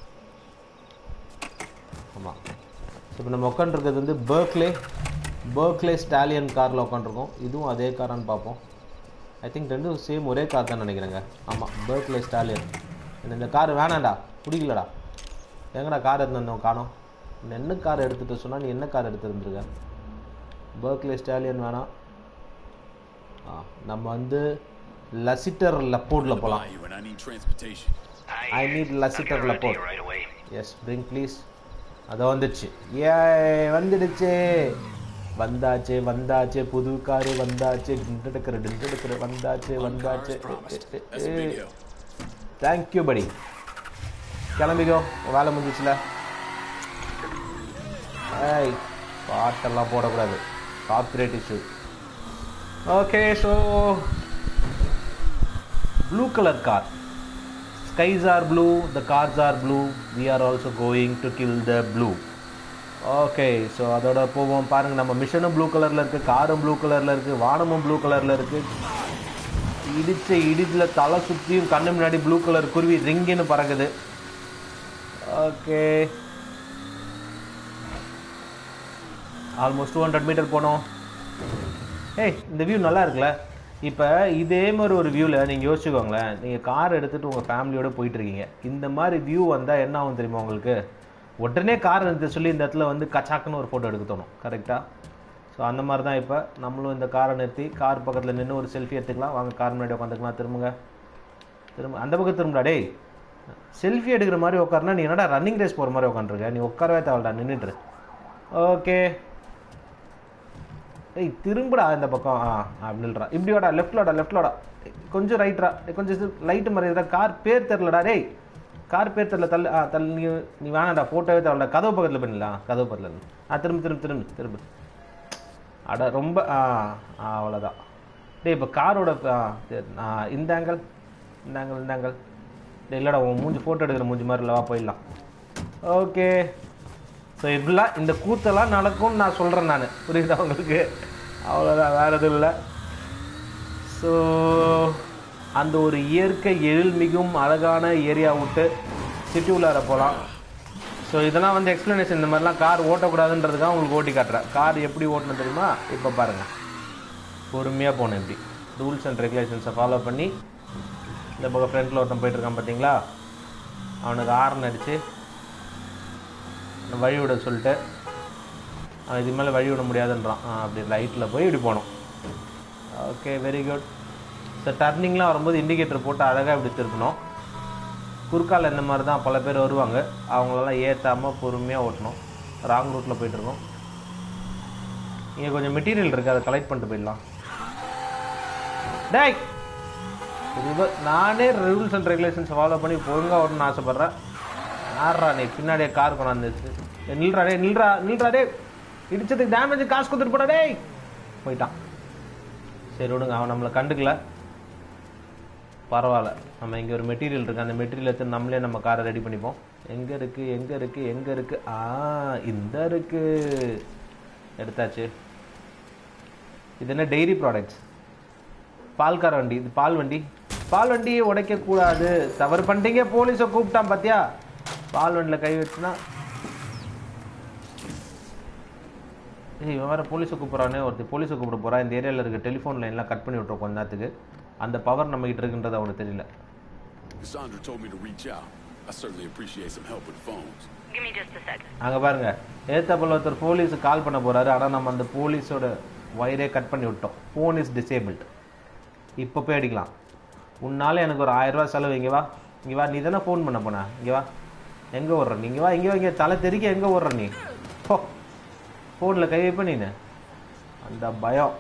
ஆமாம் இப்போ நம்ம உட்காந்துருக்கிறது வந்து பர்க்லே பர்க்லே ஸ்டாலியன் காரில் உட்காந்துருக்கோம் இதுவும் அதே காரான்னு பார்ப்போம் ஐ திங்க் ரெண்டும் சேம் ஒரே கார் தான் நினைக்கிறேங்க ஆமாம் பர்க்லே ஸ்டாலியன் எனக்கு இந்த கார் வேணாம்டா பிடிக்கலடா எங்கடா கார் எடுத்து வந்தோம் காணோம் நீ என்ன கார் எடுத்துகிட்டு சொன்னால் நீ என்ன கார் எடுத்துருந்துருக்க பர்க்லே ஸ்டாலியன் வேணாம் ஆ நம்ம வந்து லசிட்டர் லப்போர்டில் போகலாம் Buy you and I need transportation. I need Lassiter I'll get her out to Laporte. you right away. Yes bring please அதை வந்துடுச்சு ஏ வந்துடுச்சு வந்தாச்சு வந்தாச்சு புது காரு வந்தாச்சு டிண்டெடுக்கிற டிண்டெடுக்கிற வந்தாச்சு One car வந்தாச்சு is promised. That's a big help. Thank you buddy கிளம்பிக்கோ உன் வேலை முடிஞ்சிச்சுல ஏய் பாட்டெல்லாம் போடக்கூடாது copyright issue okay so blue colour car skies are blue the cars are blue we are also going to kill the blue okay so அதோட போவோம் பாருங்கள் நம்ம மிஷனும் ப்ளூ கலரில் இருக்குது காரும் ப்ளூ கலரில் இருக்குது வானமும் ப்ளூ கலரில் இருக்குது இடிச்ச இடிச்சில் தலை சுற்றியும் கண்ணு முன்னாடி ப்ளூ கலர் குருவி ரிங்கின்னு பறக்குது okay almost two hundred metre போனோம் ஏய் இந்த வியூ நல்லா இருக்குல்ல இப்போ இதே மாதிரி ஒரு வியூவில் நீங்கள் யோசிச்சுக்கோங்களேன் நீங்கள் கார் எடுத்துகிட்டு உங்கள் ஃபேமிலியோட போயிட்டுருக்கீங்க இந்த மாதிரி வியூ வந்தால் என்ன ஆகும் தெரியுமா உங்களுக்கு உடனே கார் எடுத்து சொல்லி இந்த இடத்துல வந்து கச்சாக்குன்னு ஒரு ஃபோட்டோ எடுக்க தோணும் கரெக்டாக ஸோ அந்த மாதிரி தான் இப்போ நம்மளும் இந்த காரை நிறுத்தி கார் பக்கத்தில் நின்று ஒரு செல்ஃபி எடுத்துக்கலாம் வாங்க கார் முன்னாடி உட்காந்துக்கலாம் திரும்புங்க திரும்ப அந்த பக்கம் திரும்புடா டேய் செல்ஃபி எடுக்கிற மாதிரி உட்காருனா நீ என்னடா ரன்னிங் ரேஸ் போகிற மாதிரி உட்காந்துருக்க நீ உட்காரவே தேவைடா நின்றுட்டு ஓகே ஏய் திரும்புடா இந்த பக்கம் ஆ அப்படின்றா இப்படி வாடா லெஃப்ட்ல வாடா லெஃப்ட்ல வாடா கொஞ்சம் ரைட்ரா கொஞ்சம் லைட்டு மாதிரி கார் பேர் தெரிலடா டேய் கார் பேர் தெரில தள்ளு ஆ தள்ளு நீ நீ வேணாடா ஃபோட்டோவே தேவையில்ல கதவு பக்கத்தில் பண்ணிடலாம் கதவு பக்கத்தில் இருந்து ஆ திரும்ப திரும்ப திரும்ப திரும்ப அட ரொம்ப ஆ ஆ அவ்வளோதான் டேய் இப்போ காரோட ஆ சரி ஆ இந்த ஆங்கிள் இந்த ஆங்கிள் இந்த ஆங்கிள் டேய் இல்லைடா உன் மூஞ்சி ஃபோட்டோ எடுக்கிற மூஞ்சி மாதிரி இல்லவா போயிடலாம் ஓகே ஸோ இப்படிலாம் இந்த கூத்தெல்லாம் நடக்கும்னு நான் சொல்கிறேன் நான் புரியுதா உங்களுக்கு அவ்வளோதான் வேறு எதுவும் இல்லை ஸோ அந்த ஒரு இயற்கை எழில்மிகும் அழகான ஏரியா விட்டு சிட்டி உள்ளார போகலாம் ஸோ இதெல்லாம் வந்து எக்ஸ்ப்ளனேஷன் இந்த மாதிரிலாம் கார் ஓட்டக்கூடாதுன்றதுக்காக உங்களுக்கு ஓட்டி காட்டுறேன் கார் எப்படி ஓட்டணும் தெரியுமா இப்போ பாருங்கள் பொறுமையாக போகணும் இப்படி ரூல்ஸ் அண்ட் ரெகுலேஷன்ஸை ஃபாலோ பண்ணி இந்த பக்கம் ஃப்ரண்ட்டில் ஒருத்தன் போயிட்டுருக்கான் பார்த்தீங்களா அவனுக்கு ஆரன் அடித்து வழி விட சொல்லிட்டு அவன் இதுக்கு மேலே வழி விட முடியாதுன்றான் ஆ, அப்படி ரைட்டில் போய் இப்படி போகணும் ஓகே வெரி குட் ஸோ டர்னிங்லாம் வரும்போது இண்டிகேட்டர் போட்டு அழகாக இப்படி திருப்பணும் குறுக்கால இந்த மாதிரி தான் பல பேர் வருவாங்க அவங்களெல்லாம் ஏற்றாமல் பொறுமையாக ஓட்டணும் ராங் ரூட்டில் போயிட்டுருக்கோம் இங்கே கொஞ்சம் மெட்டீரியல் இருக்குது அதை கலெக்ட் பண்ணிட்டு போயிடலாம் டேய் இது நானே ரூல்ஸ் அண்ட் ரெகுலேஷன்ஸ் ஃபாலோ பண்ணி ஒழுங்காக ஓட்டணும்னு ஆசைப்பட்றேன் யாரா நீ பின்னாடியே கார் கொண்டாந்துச்சு ஏய், நில்றா டே நில்றா நில்றா டே இடிச்சதுக்கு டேமேஜ் காசு கொடுத்துட்டு போடா டேய் போயிட்டான் சரி விடுங்க அவன் நம்மளை கண்டுக்கல பரவாயில்ல நம்ம இங்கே ஒரு மெட்டீரியல் இருக்குது அந்த மெட்டீரியல் எடுத்து நம்மளே நம்ம காரை ரெடி பண்ணிப்போம் எங்கே இருக்குது எங்கே இருக்குது எங்கே இருக்குது ஆ இந்த இருக்குது எடுத்தாச்சு இது என்ன டெய்ரி ப்ராடக்ட்ஸ் பால்கார வண்டி இது பால் வண்டி பால் வண்டியை உடைக்கக்கூடாது தவறு பண்ணிட்டீங்க போலீஸை கூப்பிட்டான் பார்த்தியா பால் வண்டியில் கை வச்சுனா ஏய் இவன் வேறு போலீஸை கூப்பிட்றானே ஒருத்தர் போலீஸை கூப்பிட போகிறான் இந்த ஏரியாவில் இருக்க டெலிஃபோன் லைன்லாம் கட் பண்ணி விட்ருவோம் கொஞ்ச நேரத்துக்கு அந்த பவர் நம்மகிட்ட இருக்குன்றது அவனுக்கு தெரியல Cassandra told me to reach out. I certainly appreciate some help with phones. Give me just a sec. அங்கே பாருங்க ஏத்தப்பல் ஒருத்தர் போலீஸுக்கு கால் பண்ண போறாரு ஆனால் நம்ம அந்த போலீஸோட வயரே கட் பண்ணி விட்டோம் ஃபோன் இஸ் டிசேபிள்டு இப்போ போய் அடிக்கலாம் உன்னால எனக்கு ஒரு ஆயிரம் ரூபாய் செலவு இங்கே வா இங்கே வா நீ தானே ஃபோன் பண்ண போன இங்கே வா எங்கே ஓடுற நீ இங்கே வா இங்கே வா இங்கே தலை தெறிக்க எங்கே ஓடுற நீ போ ஃபோனில் கை வைப்ப நீனு அந்த பயம்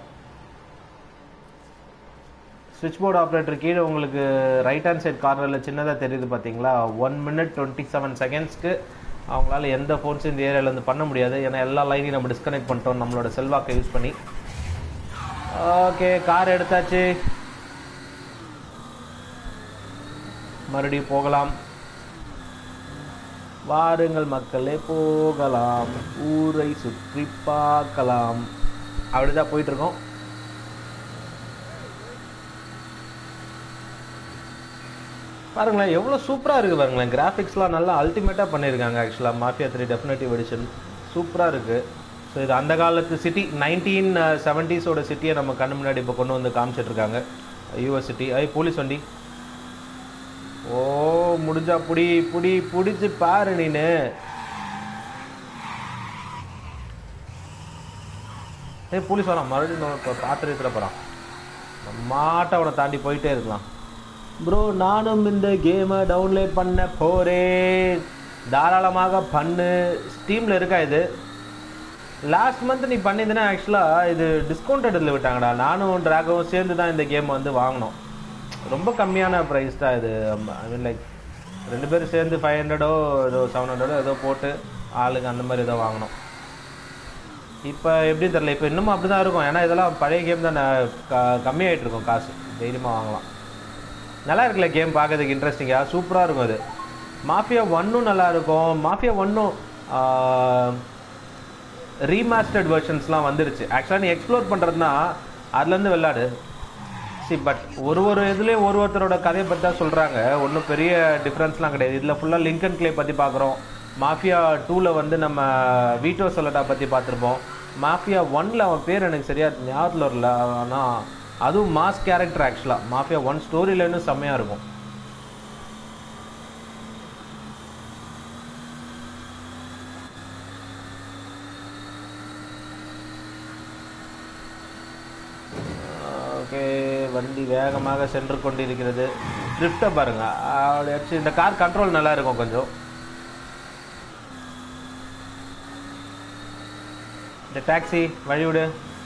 சுவிட்ச் போர்டு ஆப்ரேட்டர் கீழே உங்களுக்கு ரைட் ஹேண்ட் சைட் கார்னரில் சின்னதாக தெரியுது பார்த்தீங்களா ஒன் மினிட் டுவெண்ட்டி செவன் செகண்ட்ஸ்க்கு அவங்களால எந்த ஃபோன்ஸும் இந்த ஏரியாவிலேருந்து பண்ண முடியாது ஏன்னா எல்லா லைனையும் நம்ம டிஸ்கனெக்ட் பண்ணிட்டோம் நம்மளோட செல்வாக்கை யூஸ் பண்ணி ஓகே கார் எடுத்தாச்சு மறுபடியும் போகலாம் வாருங்கள் மக்களே போகலாம் ஊரை சுற்றி பார்க்கலாம் அப்படிதான் போயிட்டு இருக்கோம் பாருங்களேன் எவ்வளோ சூப்பராக இருக்குது பாருங்களேன் கிராஃபிக்ஸ்லாம் நல்லா அல்டிமேட்டாக பண்ணியிருக்காங்க ஆக்சுவலாக மாஃபியா த்ரீ டெஃபினட்டிவ் எடிஷன் சூப்பராக இருக்குது ஸோ இது அந்த காலத்து சிட்டி நைன்டீன் செவன்ட்டீஸோட சிட்டியை நம்ம கண்ணு முன்னாடி இப்போ கொண்டு வந்து காமிச்சிட்ருக்காங்க யூஎஸ் சிட்டி ஐ போலீஸ் வண்டி ஓ முடிஞ்சா புடி புடி புடிச்சு பாரு நீனு ஏய் போலீஸ் வரான் மறுபடியும் நம்ம இப்போ பார்த்துட்டு இருக்கிற போகிறான் மாட்ட அவனை தாண்டி போயிட்டே இருக்கலாம் ப்ரோ நானும் இந்த கேமை டவுன்லோட் பண்ண போறேன் தாராளமாக பண்ணு ஸ்டீமில் இருக்கா இது லாஸ்ட் மந்த் நீ பண்ணியிருந்தேன்னா ஆக்சுவலாக இது டிஸ்கவுண்டட் இதில் விட்டாங்கடா நானும் ட்ராகவும் சேர்ந்து தான் இந்த கேம் வந்து வாங்கினோம் ரொம்ப கம்மியான ப்ரைஸ் தான் இது ஐ மீன் லைக் ரெண்டு பேரும் சேர்ந்து ஃபைவ் ஹண்ட்ரடோ ஏதோ செவன் ஹண்ட்ரடோ ஏதோ போட்டு ஆளுங்க அந்த மாதிரி ஏதோ வாங்கினோம் இப்போ எப்படி தெரில இப்போ இன்னமும் அப்படி தான் இருக்கும் ஏன்னா இதெல்லாம் பழைய கேம் தான் க கம்மியாயிட்டு இருக்கும் காசு தைரியமாக வாங்கலாம் நல்லா இருக்குல்ல கேம் பார்க்கறதுக்கு இன்ட்ரெஸ்டிங்காக சூப்பராக இருக்கும் அது மாஃபியா ஒன்னும் நல்லா இருக்கும் மாஃபியா ஒன்னும் ரீமாஸ்டர்ட் வெர்ஷன்ஸ்லாம் வந்துருச்சு ஆக்சுவலாக நீ எக்ஸ்ப்ளோர் பண்ணுறதுனா அதுலேருந்து விளாடு சி பட் ஒரு ஒரு இதுலேயும் ஒரு ஒருத்தரோட கதையை பற்றி தான் சொல்கிறாங்க ஒன்றும் பெரிய டிஃப்ரென்ஸ்லாம் கிடையாது இதில் ஃபுல்லாக லிங்கன் கிளே பற்றி பார்க்குறோம் மாஃபியா டூவில் வந்து நம்ம வீட்டோ சொல்லட்டா பற்றி பார்த்துருப்போம் மாஃபியா ஒன்ல அவன் பேர் எனக்கு சரியாக ஞாபகத்தில் வரல ஆனால் அதுவும் மாஸ் கேரக்டர் ஆக்சுவலாக மாஃபியா ஒன் ஸ்டோரி லைனும் செம்மையாக இருக்கும் ஓகே வண்டி வேகமாக சென்று கொண்டிருக்கிறது ட்ரிஃப்ட்டை பாருங்க அப்படி வச்சு இந்த கார் கண்ட்ரோல் நல்லா இருக்கும் கொஞ்சம் இந்த டாக்ஸி வழிவிடு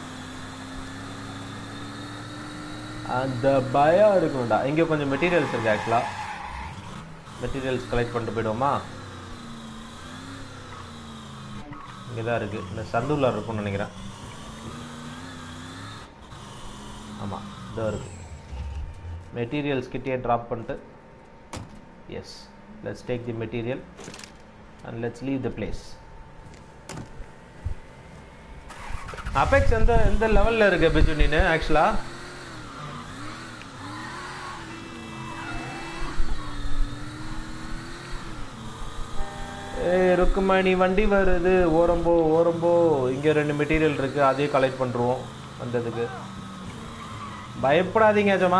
அந்த பயம் இருக்கணும்டா இங்கே கொஞ்சம் மெட்டீரியல்ஸ் இருக்கு ஆக்சுவலாக மெட்டீரியல்ஸ் கலெக்ட் பண்ணிட்டு போயிடுவோமா இங்கே தான் இருக்குது இந்த சந்தூரில் இருக்கும்னு நினைக்கிறேன் ஆமாம் இதோ இருக்கு மெட்டீரியல்ஸ் கிட்டே ட்ராப் பண்ணிட்டு yes let's take the material and let's leave the place Apex எந்த எந்த லெவலில் இருக்கு பிஜு நீனு ஆக்சுவலாக ஏய் ருக்குமணி வண்டி வருது ஓரம்போ ஓரம்போ இங்கே ரெண்டு மெட்டீரியல் இருக்கு அதையும் கலெக்ட் பண்ணுருவோம் வந்ததுக்கு பயப்படாதீங்க ஜமா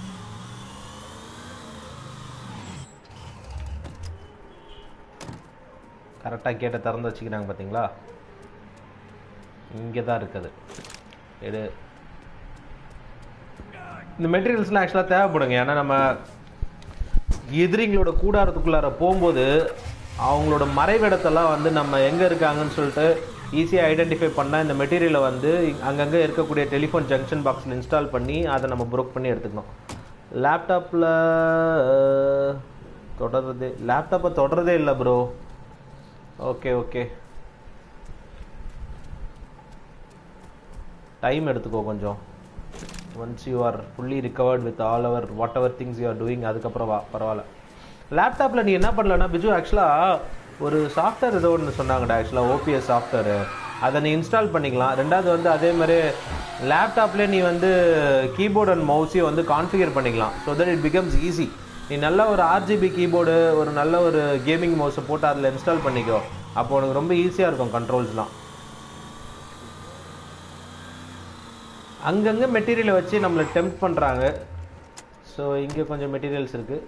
கரெக்டாக கேட்ட திறந்து வச்சுக்கிறாங்க பார்த்தீங்களா இங்கே தான் இருக்குது எடு இந்த மெட்டீரியல்ஸ்லாம் ஆக்சுவலாக தேவைப்படுங்க ஏன்னா நம்ம எதிரிங்களோட கூடாரத்துக்குள்ளார போகும்போது அவங்களோட மறைவிடத்தெல்லாம் வந்து நம்ம எங்கே இருக்காங்கன்னு சொல்லிட்டு ஈஸியாக ஐடென்டிஃபை பண்ணால் இந்த மெட்டீரியலை வந்து அங்கங்கே இருக்கக்கூடிய டெலிஃபோன் ஜங்ஷன் பாக்ஸில் இன்ஸ்டால் பண்ணி அதை நம்ம ப்ரோக் பண்ணி எடுத்துக்கணும் லேப்டாப்பில் தொடர்றதே லேப்டாப்பை தொடர்றதே இல்லை ப்ரோ ஓகே ஓகே டைம் எடுத்துக்கோ கொஞ்சம் once you are fully recovered with all our whatever things you are doing அதுக்கப்புறம் வா பரவாயில்ல லேப்டாப்பில் நீ என்ன பண்ணலன்னா பிஜு ஆக்சுவலாக ஒரு சாஃப்ட்வேர் ஏதோ ஒன்று சொன்னாங்கடா ஆக்சுவலாக ஓபிஎஸ் சாஃப்ட்வேர் அதை நீ இன்ஸ்டால் பண்ணிக்கலாம் ரெண்டாவது வந்து அதே மாதிரி லேப்டாப்லேயே நீ வந்து கீபோர்ட் அண்ட் மவுஸையும் வந்து கான்ஃபிகர் பண்ணிக்கலாம் so that it becomes easy நீ நல்ல ஒரு ஆர்ஜிபி கீபோர்டு ஒரு நல்ல ஒரு கேமிங் மவுஸை போட்டு அதில் இன்ஸ்டால் பண்ணிக்கோ அப்போ உனக்கு ரொம்ப ஈஸியாக இருக்கும் கண்ட்ரோல்ஸ்லாம் அங்கங்கே மெட்டீரியலை வச்சு நம்மளை டெம்ப் பண்ணுறாங்க ஸோ இங்கே கொஞ்சம் மெட்டீரியல்ஸ் இருக்குது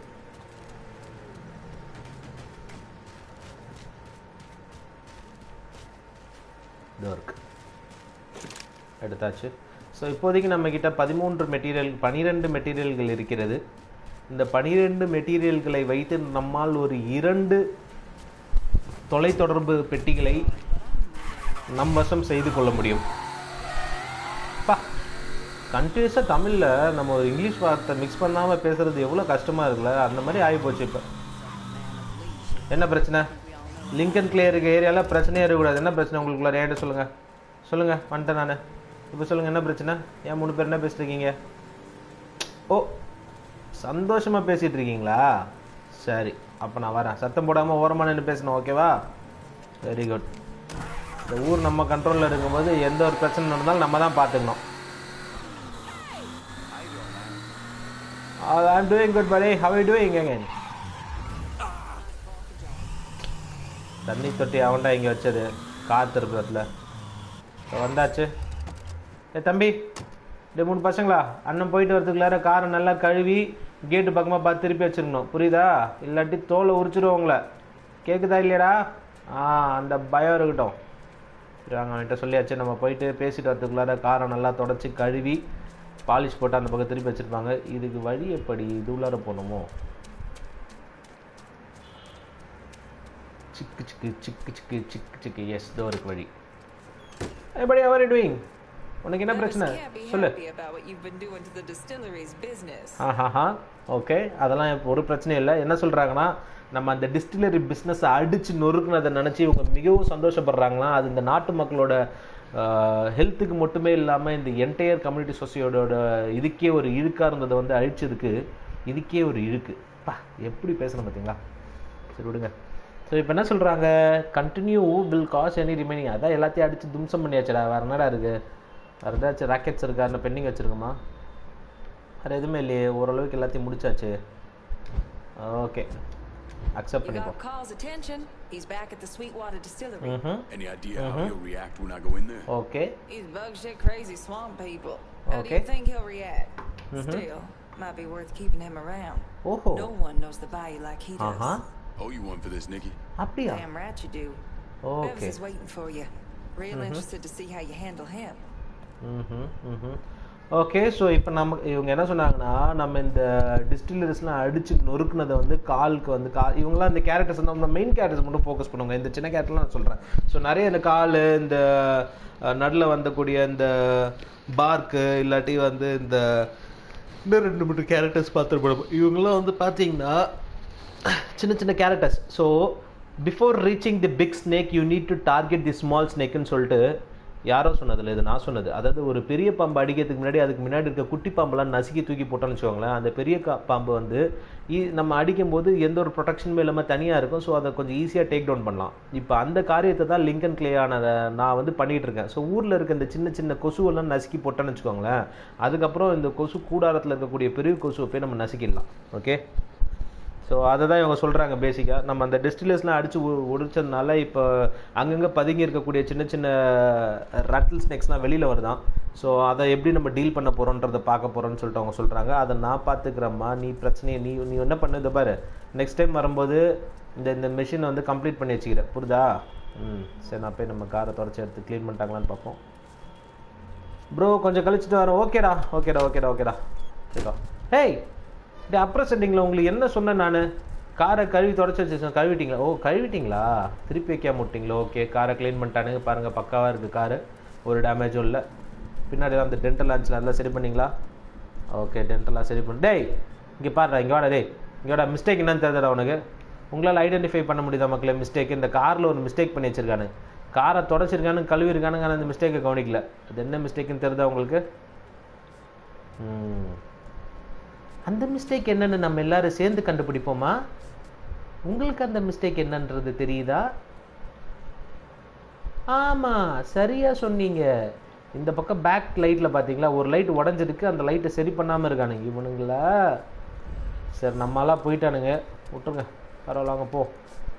இதோ இருக்கு எடுத்தாச்சு ஸோ இப்போதைக்கு நம்மக்கிட்ட பதிமூன்று மெட்டீரியல் பனிரெண்டு மெட்டீரியல்கள் இருக்கிறது இந்த பனிரெண்டு மெட்டீரியல்களை வைத்து நம்மால் ஒரு இரண்டு தொலைத்தொடர்பு பெட்டிகளை நம் வசம் செய்து கொள்ள முடியும் பா கண்டினியூஸாக தமிழில் நம்ம ஒரு இங்கிலீஷ் வார்த்தை மிக்ஸ் பண்ணாமல் பேசுறது எவ்வளோ கஷ்டமாக இருக்குல்ல அந்த மாதிரி ஆகி போச்சு இப்போ என்ன பிரச்சனை லிங்கன் கிளியர் இருக்க ஏரியாவில் பிரச்சனையே இருக்கக்கூடாது என்ன பிரச்சனை உங்களுக்குள்ள ரேட்டு சொல்லுங்கள் சொல்லுங்கள் வந்துட்டேன் நான் இப்போ சொல்லுங்கள் என்ன பிரச்சனை ஏன் மூணு பேர் என்ன பேசிட்டு இருக்கீங்க ஓ சந்தோஷமாக பேசிகிட்டு இருக்கீங்களா சரி அப்போ நான் வரேன் சத்தம் போடாமல் ஓரமாக நின்று பேசணும் ஓகேவா வெரி குட் இந்த ஊர் நம்ம கண்ட்ரோலில் இருக்கும்போது எந்த ஒரு பிரச்சனை நடந்தாலும் நம்ம தான் பார்த்துக்கணும் I'm doing good buddy how you doing again தண்ணி தொட்டி அவன்டா இங்கே வச்சது கார் திருப்பத்தில் வந்தாச்சு ஏ தம்பி இந்த மூணு பசங்களா அண்ணன் போயிட்டு வரதுக்குள்ளார காரை நல்லா கழுவி கேட்டு பக்கமாக பார்த்து திருப்பி வச்சிருக்கணும் புரியுதா இல்லாட்டி தோலை உரிச்சிடும் உங்களை கேட்குதா இல்லையாடா ஆ அந்த பயம் இருக்கட்டும் சரி வாங்க அவன்கிட்ட சொல்லியாச்சு நம்ம போயிட்டு பேசிட்டு வரதுக்குள்ளார காரை நல்லா தொடச்சி கழுவி பாலிஷ் போட்டு அந்த பக்கம் திருப்பி வச்சுருப்பாங்க இதுக்கு வழி எப்படி இது உள்ளார போகணுமோ சிக்கு சிக்கு சிக்கு சிக்கு சிக்கு சிக்கு எஸ் தோ இருக்கு வழி எப்படி அவர் டூயிங் உனக்கு என்ன I just பிரச்சனை can't be சொல்லு happy about what you've been doing to the distillery's business. ஆஹாஹா ஓகே அதெல்லாம் இப்போ ஒரு பிரச்சனையும் இல்லை என்ன சொல்கிறாங்கன்னா நம்ம அந்த டிஸ்டிலரி பிஸ்னஸை அடித்து நொறுக்குனதை நினச்சி இவங்க மிகவும் சந்தோஷப்படுறாங்களாம் அது இந்த நாட்டு மக்களோட ஹெல்த்துக்கு மட்டுமே இல்லாமல் இந்த என்டையர் கம்யூனிட்டி சொசைட்டியோட இதுக்கே ஒரு இழுக்காக இருந்ததை வந்து அழிச்சதுக்கு இதுக்கே ஒரு இழுக்கு பா எப்படி பேசணும் பார்த்தீங்களா சரி விடுங்க ஸோ இப்போ என்ன சொல்கிறாங்க continue will gas any remaining அதான் எல்லாத்தையும் அடித்து தும்சம் பண்ணியாச்சுடா வேறு என்னடா இருக்குது வேறு ஏதாச்சும் ராக்கெட்ஸ் இருக்கா இல்லை பெண்டிங் வச்சுருக்கோமா வேறு எதுவுமே இல்லையே ஓரளவுக்கு எல்லாத்தையும் முடிச்சாச்சு ஓகே அக்செப்ட் You பண்ணிப்போம் got Carl's attention. He's back at the Sweetwater Distillery. ம் Any idea how he'll react when I go in there? Okay He's bug shit crazy swamp people. How do Okay. you think he'll react? Still, might be worth keeping him around. ஓஹோ No one knows the value like he does. ஆஹா Oh, you one for this, Nikki? அப்படியா Damn right you do. Okay Bevis is waiting for you. Real interested to see how you handle him. Okay so இப்போ நம்ம இவங்க என்ன சொன்னாங்கன்னா நம்ம இந்த டிஸ்டிலரிஸ்லாம் அடிச்சு நொறுக்குனதை வந்து காலுக்கு வந்து கா இவங்களாம் இந்த கேரக்டர்ஸ் வந்து நம்ம மெயின் கேரக்டர்ஸ் மட்டும் ஃபோக்கஸ் பண்ணுவாங்க இந்த சின்ன கேரக்டர்லாம் நான் சொல்கிறேன் ஸோ நிறைய இந்த கால் இந்த நடுவில் வந்தக்கூடிய இந்த பார்க்கு இல்லாட்டி வந்து இந்த இன்னும் ரெண்டு மூணு கேரக்டர்ஸ் பார்த்துருப்போம் இவங்களாம் வந்து பார்த்தீங்கன்னா சின்ன சின்ன characters so before reaching the big snake you need to target the small ஸ்னேக்குன்னு சொல்லிட்டு யாரோ சொன்னதில்ல இது நான் சொன்னது அதாவது ஒரு பெரிய பாம்பு அடிக்கிறதுக்கு முன்னாடி அதுக்கு முன்னாடி இருக்க குட்டி பாம்பெல்லாம் நசுக்கி தூக்கி போட்டோம்னு வச்சுக்கோங்களேன் அந்த பெரிய கா- பாம்பு வந்து ஈ- நம்ம அடிக்கும்போது எந்த ஒரு ப்ரொடெக்ஷனுமே இல்லாமல் தனியாக இருக்கும் ஸோ அதை கொஞ்சம் ஈஸியாக டேக் டவுன் பண்ணலாம் இப்போ அந்த காரியத்தை தான் லிங்கன் கிளேயானதை நான் வந்து பண்ணிகிட்டு இருக்கேன் ஸோ ஊரில் இருக்க இந்த சின்ன சின்ன கொசுவெல்லாம் நசுக்கி போட்டோன்னு வச்சுக்கோங்களேன் அதுக்கப்புறம் இந்த கொசு கூடாரத்தில் இருக்கக்கூடிய பெரிய கொசுவை போய் நம்ம நசுக்கிடலாம் ஓகே ஸோ அதை தான் இவங்க சொல்கிறாங்க பேசிக்காக நம்ம அந்த டெஸ்டிலர்ஸ்லாம் அடித்து ஒடிச்சதுனால இப்போ அங்கங்கே பதுங்கி இருக்கக்கூடிய சின்ன சின்ன ரட்டில் ஸ்னேக்ஸ்லாம் வெளியில் வருதான் ஸோ அதை எப்படி நம்ம டீல் பண்ண போகிறோன்றதை பார்க்க போகிறோன்னு சொல்லிட்டு அவங்க சொல்கிறாங்க அதை நான் பார்த்துக்கிறேம்மா நீ பிரச்சனையை நீ நீ என்ன பண்ணு இதை பாரு நெக்ஸ்ட் டைம் வரும்போது இந்த இந்த மிஷினை வந்து கம்ப்ளீட் பண்ணி வச்சுக்கிறேன் புரியுதா ம் சரி நான் போய் நம்ம காரை தொடச்சி எடுத்து க்ளீன் பண்ணிட்டாங்களான்னு பார்ப்போம் ப்ரோ கொஞ்சம் கழிச்சுட்டு வரேன் ஓகேடா ஓகேடா ஓகேடா ஓகேடா சரிடா ஹேய் இந்த அப்புறம் செட்டிங்கில் உங்களுக்கு என்ன சொன்னேன் நான் காரை கழுவி தொடச்சி வச்சு கழுவிட்டீங்களா ஓ கழுவிட்டீங்களா திருப்பி வைக்காம விட்டீங்களா ஓகே காரை க்ளீன் பண்ணிட்டானுங்க பாருங்கள் பக்காவாக இருக்குது காரு ஒரு டேமேஜும் இல்லை பின்னாடி தான் அந்த டென்டல் ஆன்ஸில் அதெல்லாம் சரி பண்ணீங்களா ஓகே டென்டலாக சரி பண்ணு டேய் இங்கே பாருடா இங்கே வாடா டேய் இங்கே வாடா மிஸ்டேக் என்னன்னு தெரியுதுடா உனக்கு உங்களால் ஐடென்டிஃபை பண்ண முடியுதா மக்களே மிஸ்டேக் இந்த காரில் ஒரு மிஸ்டேக் பண்ணி வச்சிருக்கானு காரை தொடச்சிருக்கானு கழுவிருக்கானுங்க ஆனால் அந்த மிஸ்டேக்கை கவனிக்கல அது என்ன மிஸ்டேக்குன்னு தெரியுதா உங்களுக்கு ம். அந்த மிஸ்டேக் என்னன்னு நம்ம எல்லாரும் சேர்ந்து கண்டுபிடிப்போமா உங்களுக்கு அந்த மிஸ்டேக் என்னன்றது தெரியுதா ஆமா சரியா சொன்னீங்க இந்த பக்கம் பேக் லைட்ல பாத்தீங்களா ஒரு லைட் உடஞ்சிருக்கு அந்த லைட்டை சரி பண்ணாம இருக்கானுங்க இவனுங்களா சரி நம்மளாம் போயிட்டானுங்க விட்டுருங்க பரவாயில்ல வாங்க போ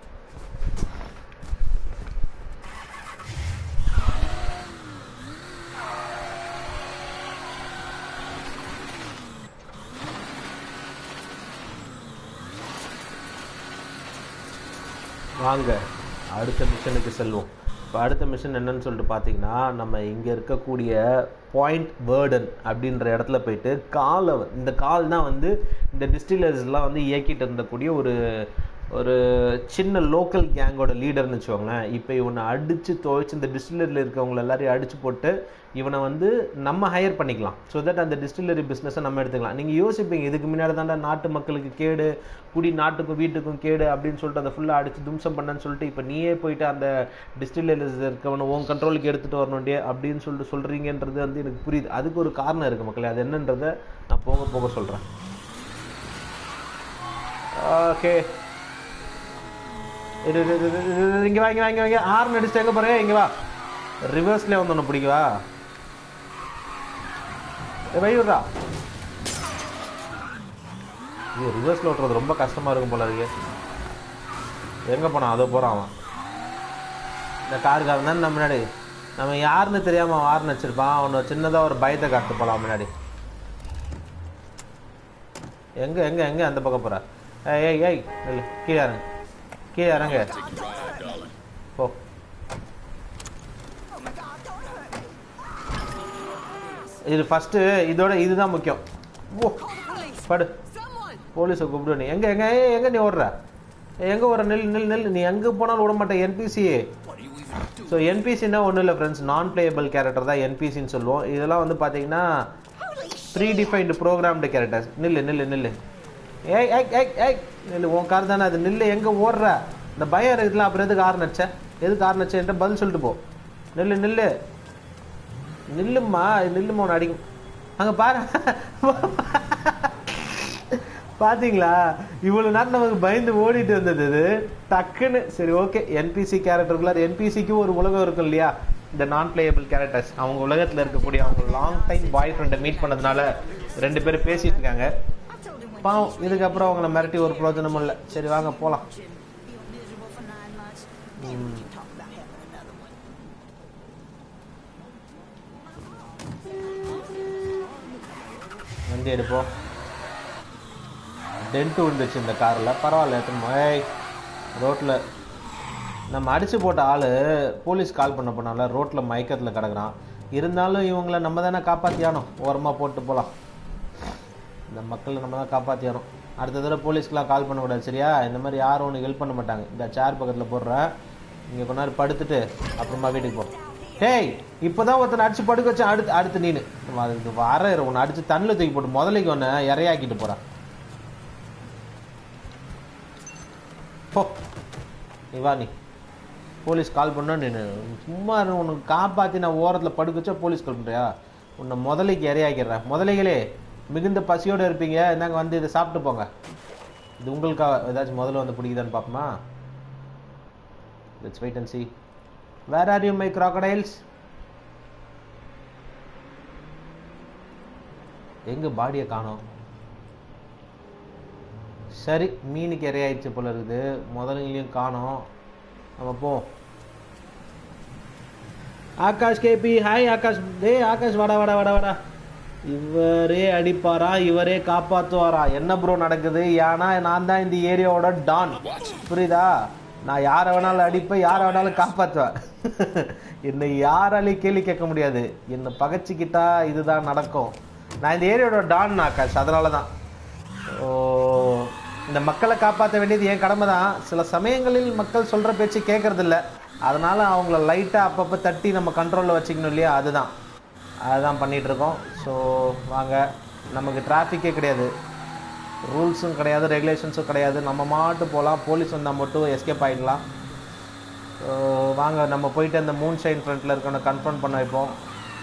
வாங்க அடுத்த மிஷனுக்கு செல்வோம் இப்போ அடுத்த மிஷன் என்னன்னு சொல்லிட்டு பார்த்தீங்கன்னா நம்ம இங்கே இருக்கக்கூடிய பாயிண்ட் வேர்டன் அப்படின்ற இடத்துல போயிட்டு காலை வ- இந்த கால் தான் வந்து இந்த டிஸ்டிலர்ஸ்லாம் வந்து இயக்கிட்டு இருந்தக்கூடிய ஒரு ஒரு சின்ன லோக்கல் கேங்கோட லீடர்னு வச்சுக்கோங்களேன் இப்போ இவனை அடித்து துவைச்சு இந்த டிஸ்டிலரியில் இருக்கவங்க எல்லாரையும் அடித்து போட்டு இவனை வந்து நம்ம ஹையர் பண்ணிக்கலாம் ஸோ தட் அந்த டிஸ்டிலரி பிஸ்னஸை நம்ம எடுத்துக்கலாம் நீங்கள் யோசிப்பீங்க இதுக்கு முன்னாடி தாண்டா நாட்டு மக்களுக்கு கேடு குடி நாட்டுக்கும் வீட்டுக்கும் கேடு அப்படின்னு சொல்லிட்டு அதை ஃபுல்லாக அடித்து தும்சம் பண்ணேன்னு சொல்லிட்டு இப்போ நீயே போயிட்டு அந்த டிஸ்டிலரிஸ் இருக்கவனை உன் கண்ட்ரோலுக்கு எடுத்துகிட்டு வரணுண்டே அப்படின்னு சொல்லிட்டு சொல்கிறீங்கன்றது வந்து எனக்கு புரியுது அதுக்கு ஒரு காரணம் இருக்குது மக்களே அது என்னன்றதை நான் போக போக சொல்கிறேன் ஓகே இரு இரு, இரு, இரு, இரு, இரு, இங்க வா இங்க வா இங்க வா, இங்க ஆறு அடிச்சுட்டு எங்க போறேன் இங்க வா ரிவர்ஸ்ல வந்து ஒன்று பிடிக்கவா வை விட்றா ஐயோ ரிவர்ஸ்ல ஓட்டுறது ரொம்ப கஷ்டமா இருக்கும் போல இருக்கு எங்க போனான் அதோ போறான் அவன் இந்த காருக்காரன் தான் நம்ம முன்னாடி நம்ம யாருன்னு தெரியாம அவன் ஆறுன்னு வச்சிருப்பான் அவனை சின்னதா ஒரு பயத்தை காட்டு போலாம் முன்னாடி எங்க எங்க எங்க அந்த பக்கம் போற ஏய் ஏய் ஏய் நில்லு. கீழே இறங்கு கீழே இறங்கு போ இது ஃபர்ஸ்ட் இதோட இதுதான் முக்கியம் ஓ படு போலீஸை கூப்பிடு நீ எங்க எங்க ஏய், எங்க நீ ஓடுற ஏய், எங்க ஓடுற நெல் நெல் நெல் நீ எங்க போனாலும் விட மாட்டேன் என்பிசி ஸோ என்பிசின்னா ஒன்றும் இல்லை ஃப்ரெண்ட்ஸ் நான் பிளேயபிள் கேரக்டர் தான் என்பிசின்னு சொல்லுவோம் இதெல்லாம் வந்து பார்த்தீங்கன்னா ப்ரீ டிஃபைன்டு ப்ரோக்ராம்டு கேரக்டர்ஸ் நில்லு நில்லு நில்லு ஏய் ஏய் ஏய் ஏய் நில்லு உன் கார் தானே அது நில்லு எங்கே ஓடுற இந்த பயம் இருக்குதுல அப்புறம் எதுக்கு ஆறு நச்ச எதுக்கு ஆறு நச்ச என்கிட்ட பதில் சொல்லிட்டு போ நில்லு நில்லு நில்லும்மா நில்லுமா உன்னை அடிக்கும் அங்கே பாரு பாத்தீங்களா இவ்வளவு நேரம் நமக்கு பயந்து ஓடிட்டு இருந்தது இது டக்குன்னு சரி ஓகே என்பிசி கேரக்டருக்குள்ள என்பிசிக்கும் ஒரு உலகம் இருக்கும் இல்லையா இந்த நான் பிளேயபிள் கேரக்டர்ஸ் அவங்க உலகத்துல இருக்கக்கூடிய அவங்க லாங் டைம் பாய் ஃப்ரெண்டை மீட் பண்ணதுனால ரெண்டு பேரும் பேசிட்டு இருக்காங்க பாவம் இதுக்கப்புறம் அவங்கள மிரட்டி ஒரு பிரயோஜனமும் இல்லை சரி வாங்க போலாம் ம். வண்டி எடுப்போம் டென்ட்டு விழுந்துச்சு இந்த காரில் பரவாயில்ல எடுத்துன்னு ஏய் ரோட்டில் நம்ம அடிச்சு போட்ட ஆள் போலீஸ் கால் பண்ண போனால ரோட்டில் மயக்கத்தில் கிடக்குறான் இருந்தாலும் இவங்கள நம்ம தானே காப்பாற்றியானோம் ஓரமாக போட்டு போகலாம் இந்த மக்களை நம்ம தான் காப்பாற்றியானோம் அடுத்த தடவை போலீஸ்க்கெலாம் கால் பண்ணக்கூடாது சரியா இந்த மாதிரி யாரும் உனக்கு ஹெல்ப் பண்ண மாட்டாங்க இந்த சேர் பக்கத்தில் போடுறேன் இங்கே கொஞ்ச நேரம் படுத்துட்டு அப்புறமா வீட்டுக்கு போ டேய் இப்போதான் ஒருத்தனை அடிச்சு படுக்க வச்சேன் அடுத்து அடுத்து நீனு அதுக்கு வர இரு, உன்னை அடிச்சு தண்ணில் தூக்கி போட்டு முதலைக்கு ஒன்று இறையாக்கிட்டு போகிறான் போ நீ வா நீ போலீஸ் கால் பண்ணா நீ சும்மா இரு, உனக்கு காப்பாற்றி நான் ஓரத்தில் படுக்க வச்சா போலீஸ் கால் பண்ணுறியா உன்னை முதலைக்கு இறையாக்கிறேன் முதலைகளே மிகுந்த பசியோடு இருப்பீங்க இந்தாங்க வந்து இதை சாப்பிட்டு போங்க இது உங்களுக்காக ஏதாச்சும் முதல்ல வந்து பிடிக்குதான்னு பார்ப்போமா let's wait and see where are you my crocodiles எங்க பாடியை காணோம் சரி மீனுக்கு இரையாயிடுச்சு போல இருக்குது முதலுங்களையும் காணோம் நம்ம போ ஆகாஷ் கேபி ஹாய் ஆகாஷ் டேய் ஆகாஷ் வாடா வாடா வாடா வாடா இவரே அடிப்பாரா இவரே காப்பாத்துவாரா என்ன ப்ரோ நடக்குது ஏன்னா நான் தான் இந்த ஏரியாவோட டான் புரியுதா நான் யாரை வேணாலும் அடிப்பேன் யாரை வேணாலும் காப்பாற்றுவேன் என்னை யாராலையும் கேள்வி கேட்க முடியாது என்னை பகைச்சிக்கிட்டா இதுதான் நடக்கும் நான் இந்த ஏரியாவோட டான் ஆகாஷ் அதனால தான் ஓ இந்த மக்களை காப்பாற்ற வேண்டியது என் கடமை தான் சில சமயங்களில் மக்கள் சொல்கிற பேச்சு கேட்கறதில்ல அதனால் அவங்கள லைட்டாக அப்பப்போ தட்டி நம்ம கண்ட்ரோலில் வச்சுக்கணும் இல்லையா அதுதான் அதுதான் பண்ணிகிட்ருக்கோம் ஸோ வாங்க நமக்கு டிராஃபிக்கே கிடையாது ரூல்ஸும் கிடையாது ரெகுலேஷன்ஸும் கிடையாது நம்ம மாட்டு போகலாம் போலீஸ் வந்தால் மட்டும் எஸ்கேப் ஆகிடலாம் ஸோ வாங்க நம்ம போயிட்டு அந்த மூன் ஷைன் ஃப்ரண்ட்டில் இருக்கவனை கன்ஃபர்ம் பண்ண வைப்போம்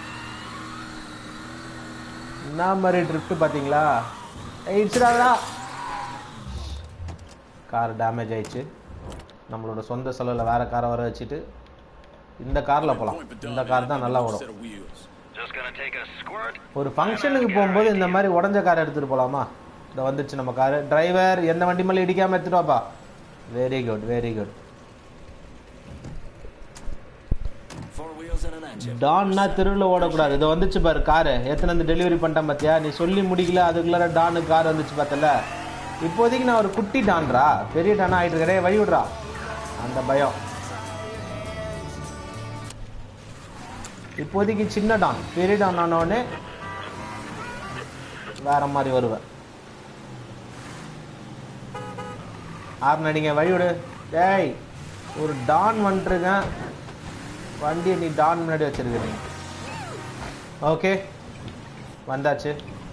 என்ன மாதிரி ட்ரிஃப்ட் பார்த்தீங்களா இடிச்சிடாதா கார் டேமேஜ் ஆயிடுச்சு நம்மளோட சொந்த செலவில் வேறு காரை வர வச்சுட்டு இந்த காரில் போகலாம் இந்த கார் தான் நல்லா ஓடும் Set of wheels. Just gonna take a squirt. ஒரு ஃபங்க்ஷனுக்கு போகும்போது இந்த மாதிரி உடஞ்ச கார் எடுத்துகிட்டு போகலாமா இந்த வந்துருச்சு நம்ம காரு டிரைவர் எந்த வண்டி மேலே இடிக்காமல் எடுத்துட்டு வாப்பா very good very good Four wheels and an engine. டான்னா தெருவில் ஓடக்கூடாது இதை வந்துச்சு பாரு காரு எத்தனை வந்து டெலிவரி பண்ணிட்டேன் பார்த்தியா நீ சொல்லி முடிக்கல அதுக்குள்ளார டானு கார் வந்துச்சு பார்த்தல இப்போதைக்கு நான் ஒரு குட்டி டான்ரா பெரிய டானா ஆகிட்டு இருக்கே வழி விடுறா அந்த பயம் இப்போதைக்கு சின்ன டான் பெரிய டான் ஆனோடனே வேற மாதிரி வருவேன் ஆறு நடிங்க வழி விடு டேய் ஒரு டான் வந்துட்டுருக்கேன் வண்டியை நீ டான் முன்னாடி வச்சிருக்க நீ ஓகே வந்தாச்சு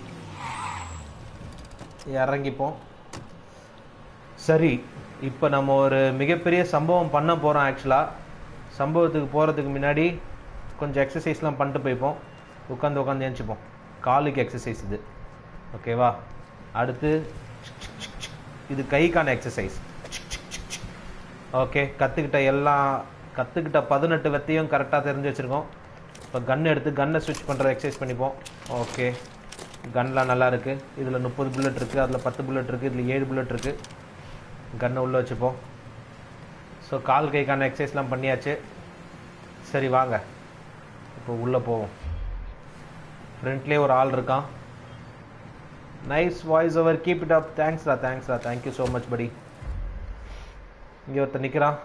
இறங்கிப்போம் சரி இப்போ நம்ம ஒரு மிகப்பெரிய சம்பவம் பண்ண போகிறோம் ஆக்சுவலாக சம்பவத்துக்கு போகிறதுக்கு முன்னாடி கொஞ்சம் எக்ஸசைஸ்லாம் பண்ணிட்டு போய்ப்போம் உட்காந்து உட்காந்து எழுந்திப்போம் காலுக்கு எக்ஸசைஸ் இது ஓகேவா அடுத்து இது கைக்கான எக்ஸசைஸ் ஓகே கற்றுக்கிட்ட எல்லாம் கற்றுக்கிட்ட பதினெட்டு வெத்தையும் கரெக்டாக தெரிஞ்சு வச்சுருக்கோம் இப்போ கன் எடுத்து கன்னை ஸ்விட்ச் பண்ணுற எக்ஸசைஸ் பண்ணிப்போம் ஓகே கன்லாம் நல்லா இருக்குது இதில் முப்பது புல்லட் இருக்குது அதில் பத்து புல்லட் இருக்குது இதில் ஏழு புல்லட் இருக்குது கன்னை உள்ளே வச்சுப்போம் ஸோ கால் கைக்கான எக்ஸசைஸ்லாம் பண்ணியாச்சு சரி வாங்க இப்போ உள்ளே போவோம் ஃப்ரண்ட்லேயே ஒரு ஆள் இருக்கான் nice voice over keep it up தேங்க்ஸ்டா தேங்க்ஸ்டா தேங்க்யூ ஸோ மச் படி இங்கே ஒருத்தர் நிற்கிறான்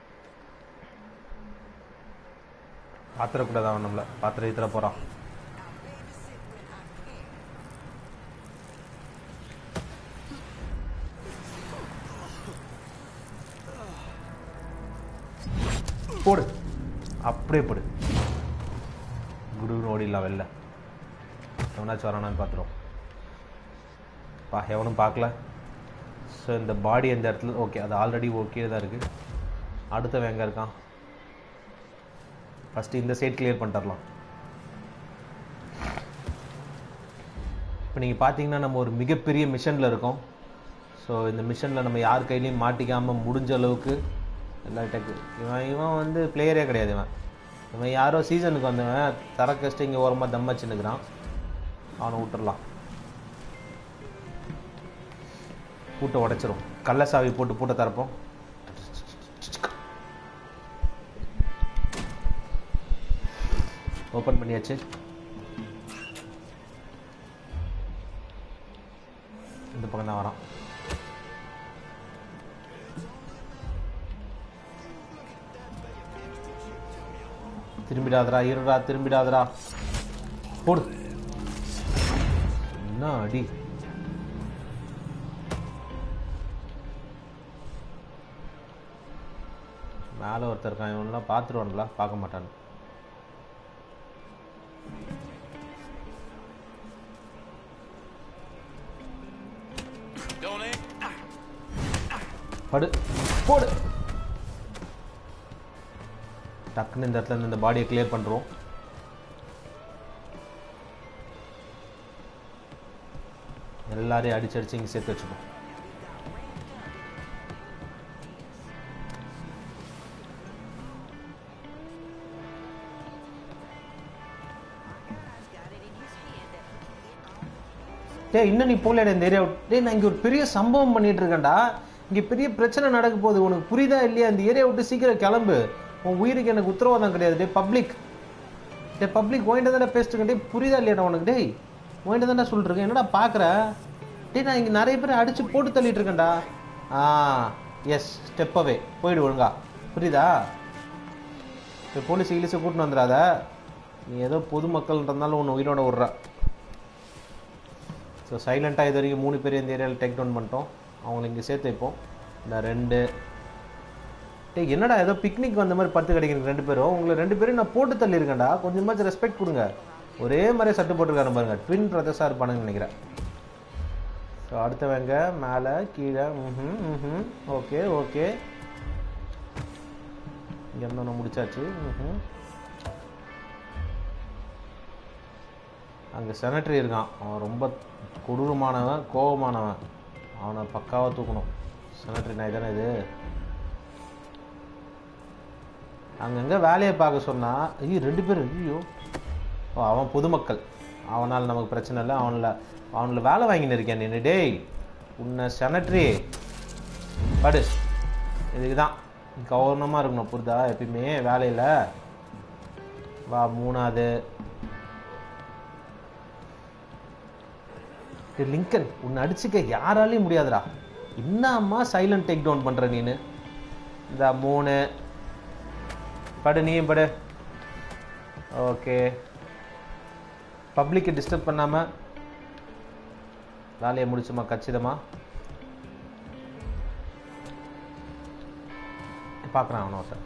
பாத்திரக்கூடாது அவன் நம்மளை பாத்திர இத்தர போகிறான் போடு அப்படியே போடு குடுன்னு ஓடிடலாம் வெளில எவனாச்சும் வரானான்னு பார்த்துருவோம் பா எவனும் பார்க்கல ஸோ இந்த பாடி அந்த இடத்துல ஓகே அது ஆல்ரெடி ஓகே தான் இருக்குது அடுத்தவன் எங்கே இருக்கான் ஃபஸ்ட்டு இந்த சைட் கிளியர் பண்ணிட்டுரலாம் இப்போ நீங்கள் பார்த்தீங்கன்னா நம்ம ஒரு மிகப்பெரிய மிஷனில் இருக்கோம் ஸோ இந்த மிஷனில் நம்ம யார் கையிலையும் மாட்டிக்காமல் முடிஞ்ச அளவுக்கு எல்லா டெக்கு இவன் இவன் வந்து பிளேயரே கிடையாது இவன் இவன் யாரோ சீசனுக்கு வந்தவன் தரக்கஸ்ட்டு இங்கே ஓரமாக தம் வச்சுன்னுக்குறான் அவனை விட்டுறலாம் பூட்டை உடைச்சிரும் கள்ள சாவி போட்டு பூட்டை திறப்போம் ஓப்பன் பண்ணியாச்சு இந்த பக்கம் தான் வரான் திரும்பிடாதடா இருடா திரும்பிடாதடா போடு என்ன அடி மேலே ஒருத்தர் இருக்கான் இவனெல்லாம் பார்த்துருவானுங்களா பார்க்க மாட்டான் Donate. படு போடு டக்குன்னு இந்த இடத்துல இருந்து இந்த பாடியை கிளியர் பண்ணுறோம் எல்லாரையும் அடிச்சு அடிச்சு இங்கே சேர்த்து வச்சுப்போம் டேய் இன்னும் நீ போகலடா இந்த ஏரியா டேய் நான் இங்கே ஒரு பெரிய சம்பவம் பண்ணிட்டு இருக்கேன்டா இங்கே பெரிய பிரச்சனை நடக்க போகுது உனக்கு புரியுதா இல்லையா இந்த ஏரியா விட்டு சீக்கிரம் கிளம்பு உன் உயிருக்கு எனக்கு உத்தரவாதம் கிடையாது டே பப்ளிக் டே பப்ளிக் ஓயிட்ட தானே பேசிட்டு இருக்கேன் டேய் புரியுதா இல்லையாடா உனக்கு டேய் ஓயிட்ட தானே சொல்லிட்டு இருக்கேன் என்னடா பார்க்குற டேய் நான் இங்கே நிறைய பேர் அடிச்சு போட்டு தள்ளிட்டு இருக்கேன்டா ஆ எஸ் ஸ்டெப் அவே போயிடு ஒழுங்கா புரியுதா இப்போ போலீஸ் இங்கிலீஷை கூட்டின்னு வந்துடாத நீ ஏதோ பொதுமக்கள்ன்றதுனால உன்னை உயிரோட விட்ற ஸோ சைலண்ட்டாக இது வரைக்கும் மூணு பேர் இந்த ஏரியாவில் டேக் டவுன் பண்ணிட்டோம் அவங்கள இங்கே சேர்த்து வைப்போம் இந்த ரெண்டு டேய் என்னடா ஏதோ பிக்னிக் வந்த மாதிரி பத்து கிடைக்கிறீங்க ரெண்டு பேரும் உங்களை ரெண்டு பேரும் நான் போட்டு தள்ளியிருக்கேன்டா கொஞ்சமாச்சும் ரெஸ்பெக்ட் கொடுங்க ஒரே மாதிரி சட்டு போட்டிருக்காரு பாருங்க ட்வின் பிரதர்ஸாக இருப்பானுங்கன்னு நினைக்கிறேன் ஸோ அடுத்தவங்க மேலே கீழே ம் ம் ஓகே ஓகே இங்கே இருந்து ஒன்று முடிச்சாச்சு ம் அங்கே செனட்ரி இருக்கான் அவன் ரொம்ப கொடூரமானவன் கோபமானவன் அவனை பக்காவாக தூக்கணும் செனட்ரி நாய் தானே இது அங்கங்கே வேலையை பார்க்க சொன்னா ஐயோ ரெண்டு பேர் ஐயோ ஓ அவன் பொதுமக்கள் அவனால் நமக்கு பிரச்சனை இல்லை அவனில் அவனில் வேலை வாங்கின்னு இருக்கேன் நீ டேய் உன்னை செனட்ரி படு இதுக்கு தான் கவர்னமாக இருக்கணும் புரிதா எப்பயுமே வேலையில் வா மூணாவது டேய் லிங்கன் உன்னை அடிச்சுக்க யாராலையும் முடியாதுடா என்னம்மா சைலண்ட் டேக் டவுன் பண்ணுற நீனு இந்த மூணு படு நீயும் படு ஓகே பப்ளிக்கை டிஸ்டர்ப் பண்ணாமல் வேலையை முடிச்சுமா கச்சிதமா பார்க்குறான் அவனை ஒருத்தன்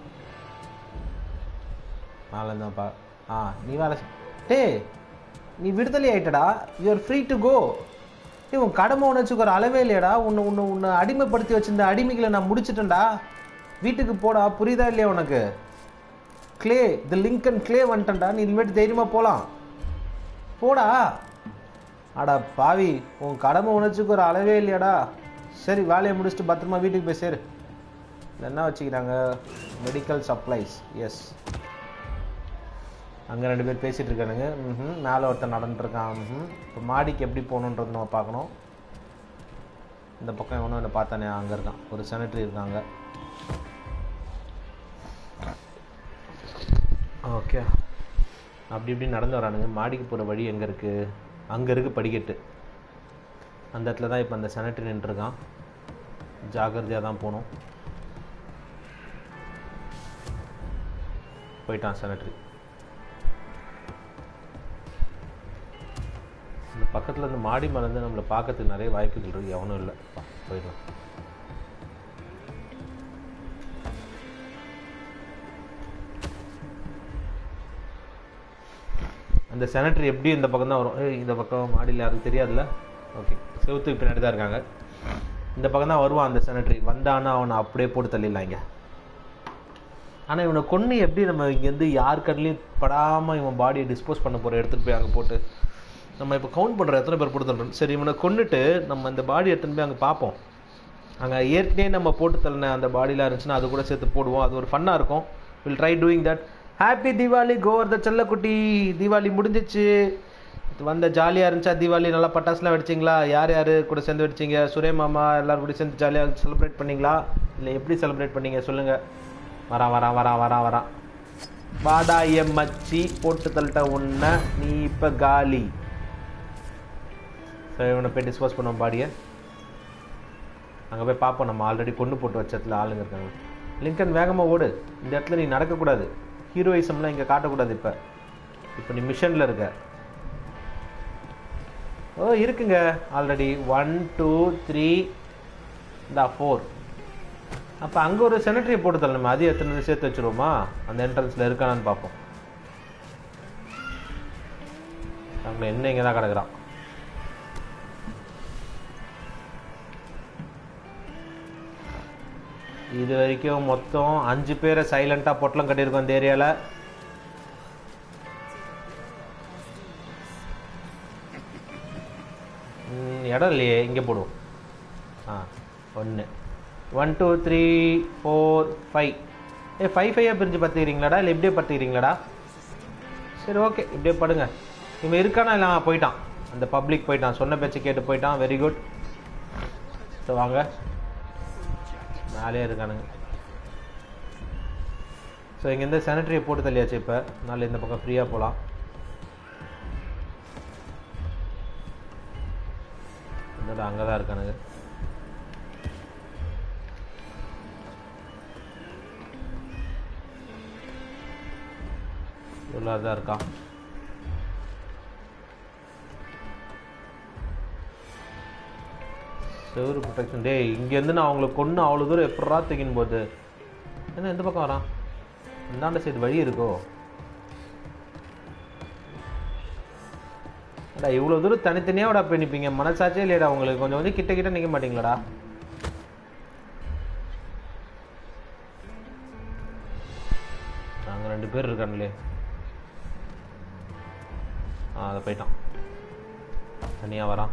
மேலே தான் பா ஆ நீ வேலை செய்- டேய் நீ விடுதலை ஆயிட்டடா you are free to go டேய் உன் கடமை உணர்ச்சிக்கு ஒரு அளவே இல்லையாடா உன்னை உன்னை உன்னை அடிமைப்படுத்தி வச்சிருந்த அடிமைகளை நான் முடிச்சிட்டேன்டா வீட்டுக்கு போடா புரியுதா இல்லையா உனக்கு கிளே தி லிங்கன் கிளே வந்துட்டேன்டா நீ இனிமேட்டு தைரியமாக போகலாம் போடா அடா பாவி உன் கடமை உணர்ச்சிக்கு ஒரு அளவே இல்லையாடா சரி வேலையை முடிச்சுட்டு பத்திரமா வீட்டுக்கு போய் சேரு இதுல என்ன வச்சுக்கிறாங்க மெடிக்கல் சப்ளைஸ் எஸ் அங்கே ரெண்டு பேர் பேசிகிட்டு இருக்கானுங்க ம் மேலே ஒருத்தன் நடந்துட்டுருக்கான் ம் இப்போ மாடிக்கு எப்படி போகணுன்றது நம்ம பார்க்கணும் இந்த பக்கம் எவனோ என்ன பார்த்தானே அங்கே இருக்கான் ஒரு செனட்ரி இருக்காங்க ஓகே அப்படி இப்படி நடந்து வரானுங்க மாடிக்கு போகிற வழி எங்கே இருக்குது அங்கே இருக்குது படிக்கட்டு அந்த இடத்துல தான் இப்போ அந்த செனட்ரி நின்றுருக்கான் ஜாகிரதையாக தான் போகணும் போயிட்டான் செனட்ரி இந்த பக்கத்தில் இந்த மாடி மேலே இருந்து நம்மளை பார்க்கறதுக்கு நிறைய வாய்ப்புகள் இருக்குது எவனும் இல்லை போயிடலாம் அந்த செனட்ரி எப்படி இந்த பக்கம் தான் வரும் ஏய் இந்த பக்கம் மாடியில் யாருக்கு தெரியாதுல்ல ஓகே செவுத்துக்கு பின்னாடி தான் இருக்காங்க இந்த பக்கம் தான் வருவான் அந்த செனட்ரி வந்தானா அவனை அப்படியே போட்டு தள்ளிடலாங்க ஆனால் இவனை கொன்று எப்படி நம்ம இங்கேருந்து யார் கண்ணிலையும் படாமல் இவன் பாடியை டிஸ்போஸ் பண்ண போகிற எடுத்துகிட்டு போய் அங்கே போட்டு நம்ம இப்போ கவுண்ட் பண்ணுற எத்தனை பேர் போட்டு தள்ளுறோம் சரி இவனை கொன்னுட்டு நம்ம இந்த பாடி எடுத்துன்னு போய் அங்கே பார்ப்போம் அங்கே ஏற்கனவே நம்ம போட்டு தள்ளின அந்த பாடிலாம் இருந்துச்சுன்னா அது கூட சேர்த்து போடுவோம் அது ஒரு ஃபன்னாக இருக்கும் will try doing that happy Deepavali கோவர் த செல்லக்குட்டி தீபாவளி முடிஞ்சிச்சு வந்த ஜாலியாக இருந்துச்சா தீபாவளி நல்லா பட்டாசுலாம் வெடிச்சிங்களா யார் யார் கூட சேர்ந்து வெடிச்சிங்க சுரே மாமா எல்லாரும் கூட சேர்ந்து ஜாலியாக செலிப்ரேட் பண்ணீங்களா இல்லை எப்படி செலிப்ரேட் பண்ணீங்க சொல்லுங்கள் வரான் வரான் வரான் வரான் வரான் வாடா எம் மச்சி போட்டு தள்ளிட்ட உன்னை நீ இப்போ காலி சரி இவனை போய் டிஸ்போஸ் பண்ணுவோம் பாடியை அங்கே போய் பார்ப்போம் நம்ம ஆல்ரெடி கொண்டு போட்டு வச்ச இடத்துல ஆளுங்க இருக்காங்க லிங்கன் வேகமாக ஓடு இந்த இடத்துல நீ நடக்கக்கூடாது ஹீரோயிசம்லாம் இங்கே காட்டக்கூடாது இப்போ இப்போ நீ மிஷனில் இருக்க ஓ இருக்குங்க ஆல்ரெடி ஒன் டூ த்ரீ இந்த ஃபோர் அப்போ அங்கே ஒரு செனட்ரியை போட்டு தரணுமே அதையும் எத்தனை சேர்த்து வச்சுருவோமா அந்த என்ட்ரன்ஸில் இருக்கானான்னு பார்ப்போம் அங்கே என்ன இங்கே தான் கிடக்குறான் இது வரைக்கும் மொத்தம் அஞ்சு பேரை சைலண்ட்டாக பொட்டலம் கட்டியிருக்கோம் இந்த ஏரியாவில் இடம் இல்லையே இங்கே போடுவோம் ஆ ஒன்று one two three four five ஏ ஃபைவ் ஃபைவாக பிரிஞ்சு பார்த்துக்கிறீங்களாடா இல்லை இப்படியே பார்த்துக்கிறீங்களாடா சரி ஓகே இப்படியே படுங்க இவன் இருக்கானா இல்லை அவன் போயிட்டான் அந்த பப்ளிக் போயிட்டான் சொன்ன பேச்சு கேட்டு போயிட்டான் வெரி குட் ஸோ வாங்க மேலே இருக்கானுங்க ஸோ இங்கேருந்து சானிட்டரியை போட்டு தள்ளியாச்சு இப்போ அதனால இந்த பக்கம் ஃப்ரீயாக போகலாம் என்னடா அங்கே தான் இருக்கானுங்க இவ்வளோ தான் இருக்கான் செவரு ப்ரொடெக்ஷன் டேய் இங்கேருந்து நான் அவங்கள கொன்று அவ்வளோ தூரம் எப்படா தூக்கின்னு போகுது என்ன எந்த பக்கம் வரான் இந்தாண்ட சைடு வழி இருக்கோ அடா இவ்வளோ தூரம் தனித்தனியாக விடா போய் நிற்பீங்க மனசாச்சே இல்லையடா உங்களுக்கு கொஞ்சம் கொஞ்சம் கிட்ட கிட்ட நிற்க மாட்டீங்களாடா நாங்கள் ரெண்டு பேர் இருக்கானுங்களே ஆ அதை போயிட்டான் தனியாக வரான்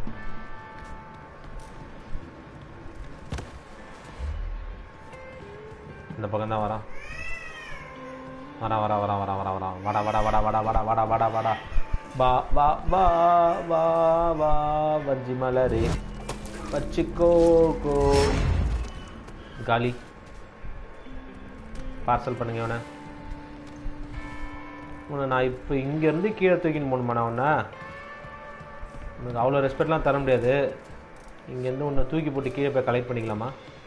இந்த பக்கம் தான் வரான் வரா வரா வரா வரா வரா வரா வாடா வாடா வாடா வாடா வாடா வாடா வாடா வாடா வா வா வா வா வா வஞ்சி மலரே வச்சுக்கோ கோ காலி பார்சல் பண்ணுங்க உன உன்னை நான் இப்போ இங்கேருந்து கீழே தூக்கின்னு போகணுமாண்ணா உன்னை உனக்கு அவ்வளோ ரெஸ்பெக்ட்லாம் தர முடியாது இங்கேருந்து உன்னை தூக்கி போட்டு கீழே போய் கலெக்ட் பண்ணிக்கலாமா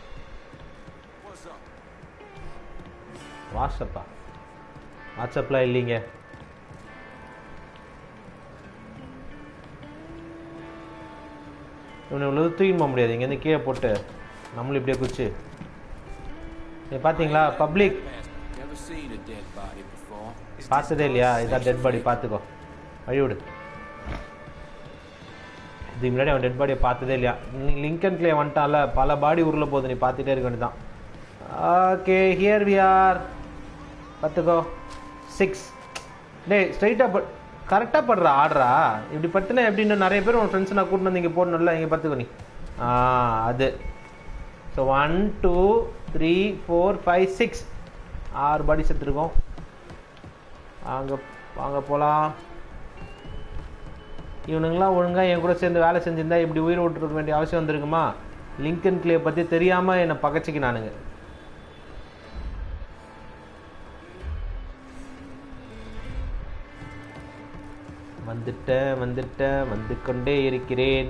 வாட்ஸ்அப்பா வாட்ஸ்அப்லாம் இல்லைங்க இவனை இவ்வளோ தூக்கின்னு போக முடியாது இங்கேருந்து கீழே போட்டு நம்மளும் இப்படியே குச்சி நீ பார்த்தீங்களா public Never seen a dead body before. பார்த்ததே இல்லையா இதான் டெட் பாடி பார்த்துக்கோ வழிவிடு இதுக்கு முன்னாடி அவன் டெட் பாடியை பார்த்ததே இல்லையா நீ லிங்கன் கிளே வந்துட்டான்ல பல பாடி உருள போகுது நீ பார்த்துட்டே இருக்க வேண்டியதான் ஓகே ஹியர் வி ஆர் பார்த்துக்கோ சிக்ஸ் டேய் ஸ்ட்ரைட்டாக பட் கரெக்டாக படுறா ஆடுறா இப்படி பட்டுனா எப்படின்னு நிறைய பேர் உன் ஃப்ரெண்ட்ஸ் நான் கூட்டிட்டு வந்து இங்கே போடணும்ல இங்கே பார்த்துக்கோ நீ ஆ அது so one two three four five six ஆறு பாடி செத்துருக்கோம் அங்கே வாங்க போகலாம் இவனுங்களாம் ஒழுங்காக என் கூட சேர்ந்து வேலை செஞ்சிருந்தா இப்படி உயிர் விட்டுருக்க வேண்டிய அவசியம் வந்திருக்குமா லிங்கன் கிளே பற்றி தெரியாமல் என்னை பகச்சிக்கினானுங்க வந்துட்டேன் வந்துட்டேன் வந்து கொண்டே இருக்கிறேன்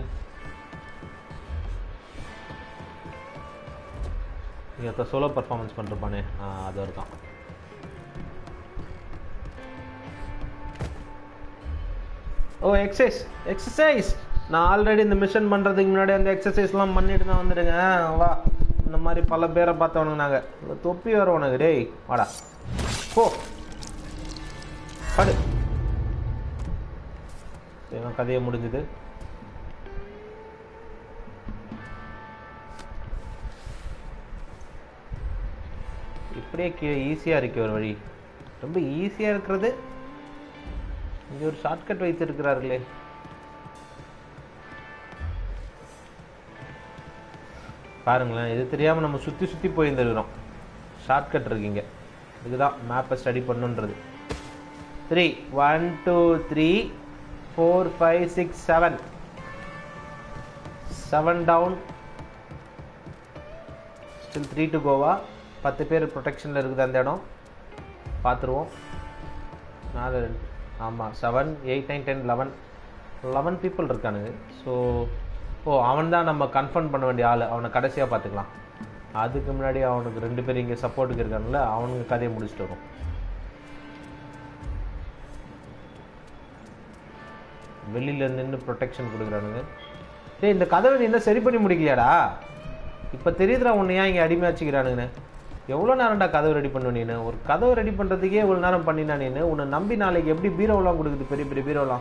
இங்கே இருக்க சோலோ பர்ஃபார்மன்ஸ் பண்ணிருப்பானே ஆ அது இருக்கான் ஓ எக்ஸசைஸ் எக்ஸசைஸ் நான் ஆல்ரெடி இந்த மிஷன் பண்ணுறதுக்கு முன்னாடி அந்த எக்ஸசைஸ்லாம் பண்ணிட்டு தான் வந்துடுங்க வா இந்த மாதிரி பல பேரை பார்த்தவனுங்க நாங்கள் தொப்பி வர உனக்கு டேய் வாடா போ படு இவன் கதையை முடிஞ்சுது இப்படியே கீழே ஈஸியாக இருக்கு ஒரு வழி ரொம்ப ஈஸியாக இருக்கிறது இங்கே ஒரு ஷார்ட்கட் வைத்திருக்கிறார்களே பாருங்களேன் இது தெரியாமல் நம்ம சுற்றி சுற்றி போயிருந்துருக்கிறோம் ஷார்ட்கட் இருக்குங்க இதுதான் மேப்பை ஸ்டடி பண்ணுன்றது three one two three four five six seven seven down still three to Goa பத்து பேர் ப்ரொடெக்ஷனில் இருக்குது அந்த இடம் பார்த்துருவோம் நாலு ரெண்டு ஆமாம் seven eight nine ten eleven eleven people இருக்கானுங்க ஸோ ஓ அவன் தான் நம்ம கன்ஃபார்ம் பண்ண வேண்டிய ஆள் அவனை கடைசியாக பார்த்துக்கலாம் அதுக்கு முன்னாடி அவனுக்கு ரெண்டு பேர் இங்கே சப்போர்ட்டுக்கு இருக்கானுங்கள அவனுக்கு கதையை முடிச்சுட்டு வரும் வெளியில நின்று ப்ரொடெக்ஷன் கொடுக்குறானுங்க டேய் இந்த கதவை நீ இன்னும் சரி பண்ணி முடிக்கலையாடா இப்போ தெரியுதுடா உன்னை ஏன் இங்கே அடிமை வச்சுக்கிறானுங்கன்னு எவ்வளோ நேரம்டா கதவு ரெடி பண்ண நீனு ஒரு கதவு ரெடி பண்ணுறதுக்கே இவ்வளோ நேரம் பண்ணினா நீனு உன்னை நம்பி நாளைக்கு எப்படி பீரோவெலாம் கொடுக்குது பெரிய பெரிய பீரோலாம்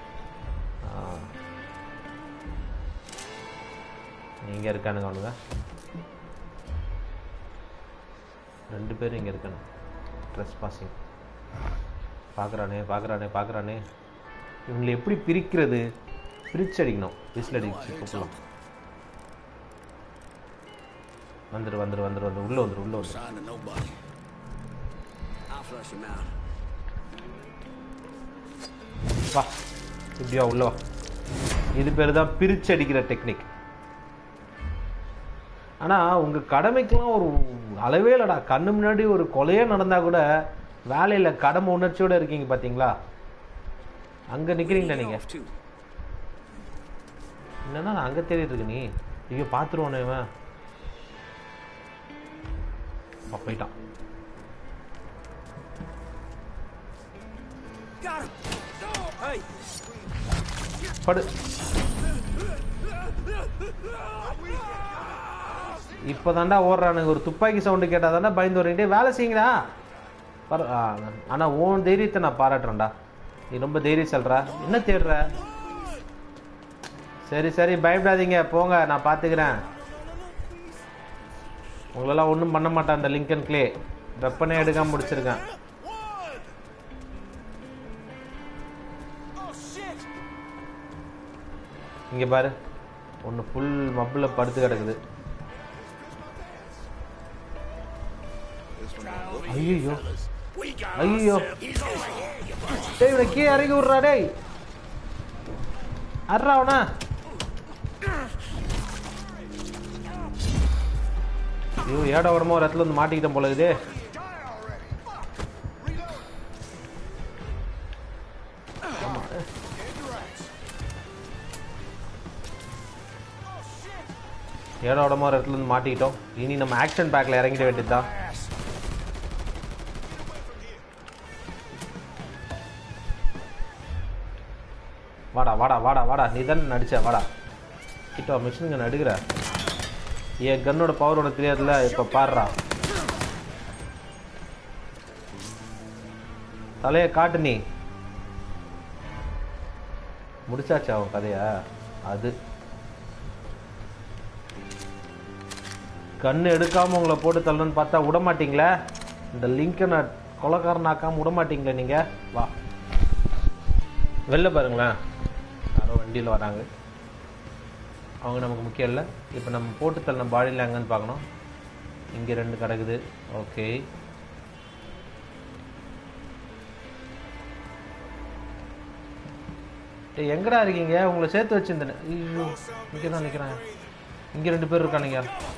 இங்கே இருக்கானுங்க அவனுங்க ரெண்டு பேரும் இங்கே இருக்கானு ட்ரெஸ் பாசிங் பார்க்குறானே பார்க்குறானே பார்க்குறானே இவங்களை எப்படி பிரிக்கிறது பிரிச்சு அடிக்கணும் விசில் அடிச்சு கூப்பிடலாம் வந்துரு வந்துரு வந்துரு வந்து உள்ள வந்துரு உள்ள வந்துரு Sign to nobody. I'll flush him out. வா இப்படியா உள்ள வா இது பேர் தான் பிரிச்சு அடிக்கிற டெக்னிக் ஆனால் உங்கள் கடமைக்கெல்லாம் ஒரு அளவே இல்லைடா கண்ணு முன்னாடி ஒரு கொலையே நடந்தால் கூட வேலையில் கடமை உணர்ச்சியோடு இருக்கீங்க பார்த்தீங்களா அங்கே நிற்கிறீங்களா நீங்கள் Off too. என்னன்னா நான் அங்கே தேடிட்டு இருக்கு நீ ஐயோ பார்த்துருவானே இவன் அப்பா, போயிட்டான் Got him! Hey! படு இப்போ தாண்டா ஓடுறானுங்க ஒரு துப்பாக்கி சவுண்டு கேட்டால் தாண்டா பயந்து வரீங்க வேலை செய்யுங்கடா பர ஆனால் உன் தைரியத்தை நான் பாராட்டுறேன்டா நீ ரொம்ப தைரியசல்றா என்ன தேடுற சரி சரி பயப்படாதீங்க போங்க நான் பார்த்துக்கிறேன் உங்களெல்லாம் ஒன்றும் பண்ண மாட்டேன் அந்த லிங்கன் கிளே வெப்பனே எடுக்காம முடிச்சிருக்கேன் Oh shit! இங்கே பாரு ஒன்று ஃபுல் மப்பில் படுத்து கிடக்குது ஐயோ We got ஐயோ He's over here, you டேய் இவனை கீழே இறங்கி விட்றா டேய் அட்ரா அவனா ஐயோ ஏட உடம்பு ஒரு இடத்துல வந்து மாட்டிக்கிட்டேன் போல இது ஏட உடம்பு ஒரு இடத்துல வந்து மாட்டிக்கிட்டோம் இனி நம்ம ஆக்ஷன் பேக்கில் இறங்கிட வேண்டியதுதான் வாடா வாடா வாடா வாடா நீ தானே நடிச்ச வாடா கிட்ட மிஷின் கன் எடுக்கிற என் கன்னோட பவர் உனக்கு தெரியாதுல்ல இப்போ பாடுறா தலையை காட்டு நீ முடிச்சாச்சா அவன் கதைய அது கண்ணு எடுக்காம உங்களை போட்டு தள்ளணும்னு பார்த்தா விட மாட்டீங்களே இந்த லிங்கை நான் கொலக்காரனாக்காம விட மாட்டீங்களே நீங்க வா வெளில பாருங்களேன் யாரோ வண்டியில் வராங்க அவங்க நமக்கு முக்கியம் இல்லை இப்போ நம்ம போட்டு தள்ள பாடியில் எங்கன்னு பார்க்கணும் இங்கே ரெண்டு கிடக்குது ஓகே ஏய் எங்கடா இருக்கீங்க உங்களை சேர்த்து வச்சிருந்தேன் ஐயோ இங்கே தான் நிற்கிறேன் இங்கே ரெண்டு பேர் இருக்கானுங்க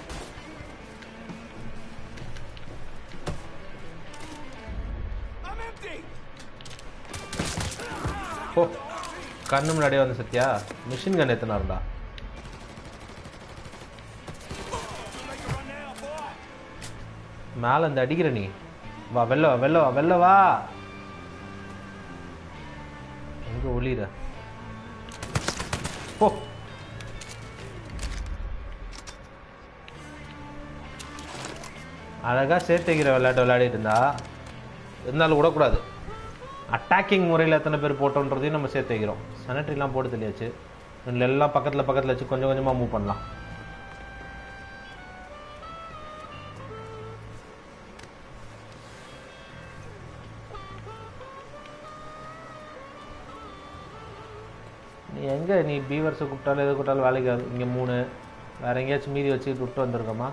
I'm empty! ஓ கண்ணு முன்னாடியே வந்து சத்யா மிஷின் கன் எத்தனை இருந்தா மேல இந்த அடிக்கிற நீ வா வெள்ள வா வெள்ள வா வெள்ள வா எங்க ஒளிர போ அழகா சேர்த்துக்கிற விளையாட்டு விளையாடிட்டு இருந்தா இருந்தாலும் விடக்கூடாது அட்டாக்கிங் முறையில் எத்தனை பேர் போட்டோன்றதையும் நம்ம சேர்த்து வைக்கிறோம் சானிட்டரிலாம் போட்டு தெரியாச்சு இதில் எல்லாம் பக்கத்தில் பக்கத்தில் வச்சு கொஞ்சம் கொஞ்சமாக மூவ் பண்ணலாம் நீ எங்கே நீ பீவர்ஸை கூப்பிட்டாலும் எது கூப்பிட்டாலும் வேலைக்கு ஆகுது இங்கே மூணு வேற எங்கேயாச்சும் மீதி வச்சுக்கிட்டு விட்டு வந்திருக்கோமா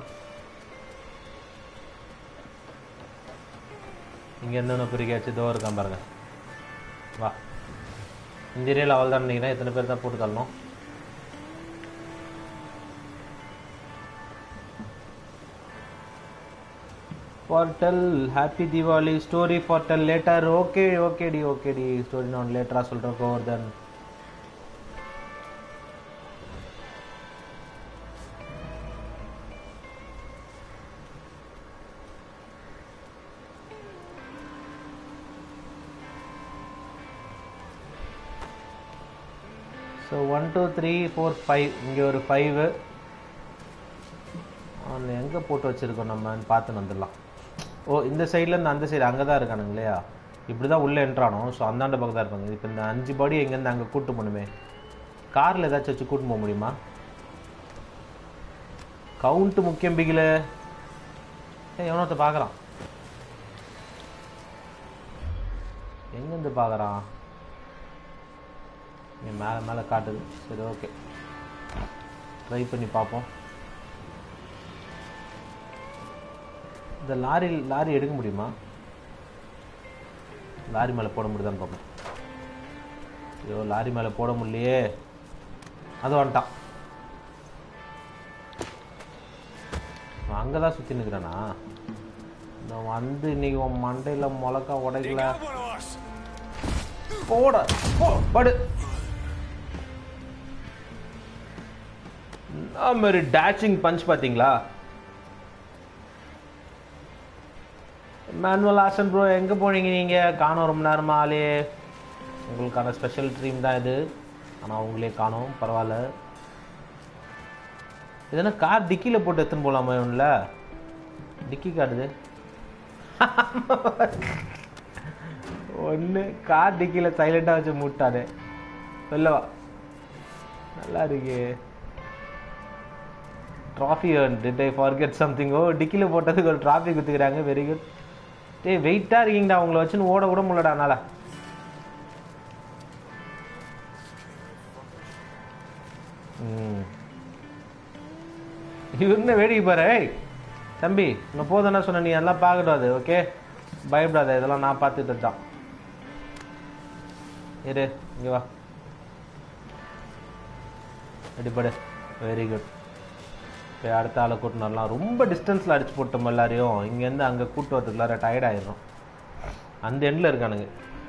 இங்கே இருந்து ஒன்று பிரிக்காச்சு தோ இருக்கான் பாருங்க வா இந்த ஏரியாவில் அவள் தான் நினைக்கிறேன் எத்தனை பேர் தான் போட்டு தள்ளணும் ஃபார்டல் ஹாப்பி தீபாவளி ஸ்டோரி ஃபார்டல் லேட்டர் ஓகே ஓகே டி ஓகே டி ஸ்டோரி நான் லேட்டராக சொல்கிறேன் கோவர் then so one two three four five இங்கே ஒரு ஃபைவு அவனை எங்கே போட்டு வச்சுருக்கோம் நம்மன்னு பார்த்து வந்துடலாம் ஓ இந்த சைட்லேருந்து அந்த சைடு அங்கே தான் இருக்கானுங்க இல்லையா இப்படி தான் உள்ளே என்ட்ரானோ ஸோ அந்தாண்ட பக்கம் தான் இருப்பாங்க இப்போ இந்த அஞ்சு பாடி எங்கேருந்து அங்கே கூட்டு போகணுமே காரில் ஏதாச்சும் வச்சு கூட்டு போக முடியுமா கவுண்ட்டு முக்கியம் பிகில ஏ எவனொருத்த பார்க்குறான் எங்கேருந்து பார்க்குறான் இங்கே மேலே மேலே காட்டுது சரி ஓகே ட்ரை பண்ணி பார்ப்போம் இந்த லாரி லாரி எடுக்க முடியுமா லாரி மேலே போட முடியுதான்னு பார்ப்போம் ஐயோ லாரி மேலே போட முடியலையே அது வந்துட்டான் அங்கே தான் சுற்றி நிற்கிறானா நான் வந்து இன்னைக்கு உன் மண்டையில் மிளகா உடைக்கல Got one of us! போட போ படு என்ன மாதிரி டேச்சிங் பஞ்ச் பார்த்தீங்களா மேனுவல் ஆசன் ப்ரோ எங்கே போனீங்க நீங்கள் காணோம் ரொம்ப நேரமா ஆளே உங்களுக்கான ஸ்பெஷல் ட்ரீம் தான் இது ஆனால் உங்களே காணோம் பரவாயில்ல எதனா கார் டிக்கியில் போட்டு எடுத்துன்னு போகலாமா இவனில் டிக்கி காட்டுது ஒன்று கார் டிக்கியில் சைலண்டாக வச்சு மூட்டானே சொல்லவா நல்லா இருக்கு trophy did I forget something ஓ டிக்கியில் போட்டதுக்கு ஒரு ட்ராஃபி குத்துக்கிறாங்க வெரி குட் டேய் வெயிட்டாக இருக்கீங்கடா உங்களை வச்சுன்னு ஓட கூட முடியலடா என்னால் ம் இவருன்னு வேடிக்கை பாரு ஏய் தம்பி நான் போதும்னா சொன்ன நீ எல்லாம் பார்க்கக்கூடாது ஓகே பயப்படாத இதெல்லாம் நான் பார்த்துட்டு தான் இரு இங்கே வா அடிப்படு வெரி குட் போய் அடுத்த ஆளை கூட்டின்னு வரலாம் ரொம்ப டிஸ்டன்ஸில் அடிச்சு போட்டோம் எல்லாரையும் இங்கேருந்து அங்கே கூட்டு வரதுக்குள்ளார டயர்ட் ஆயிடும் அந்த எண்டில் இருக்கானுங்க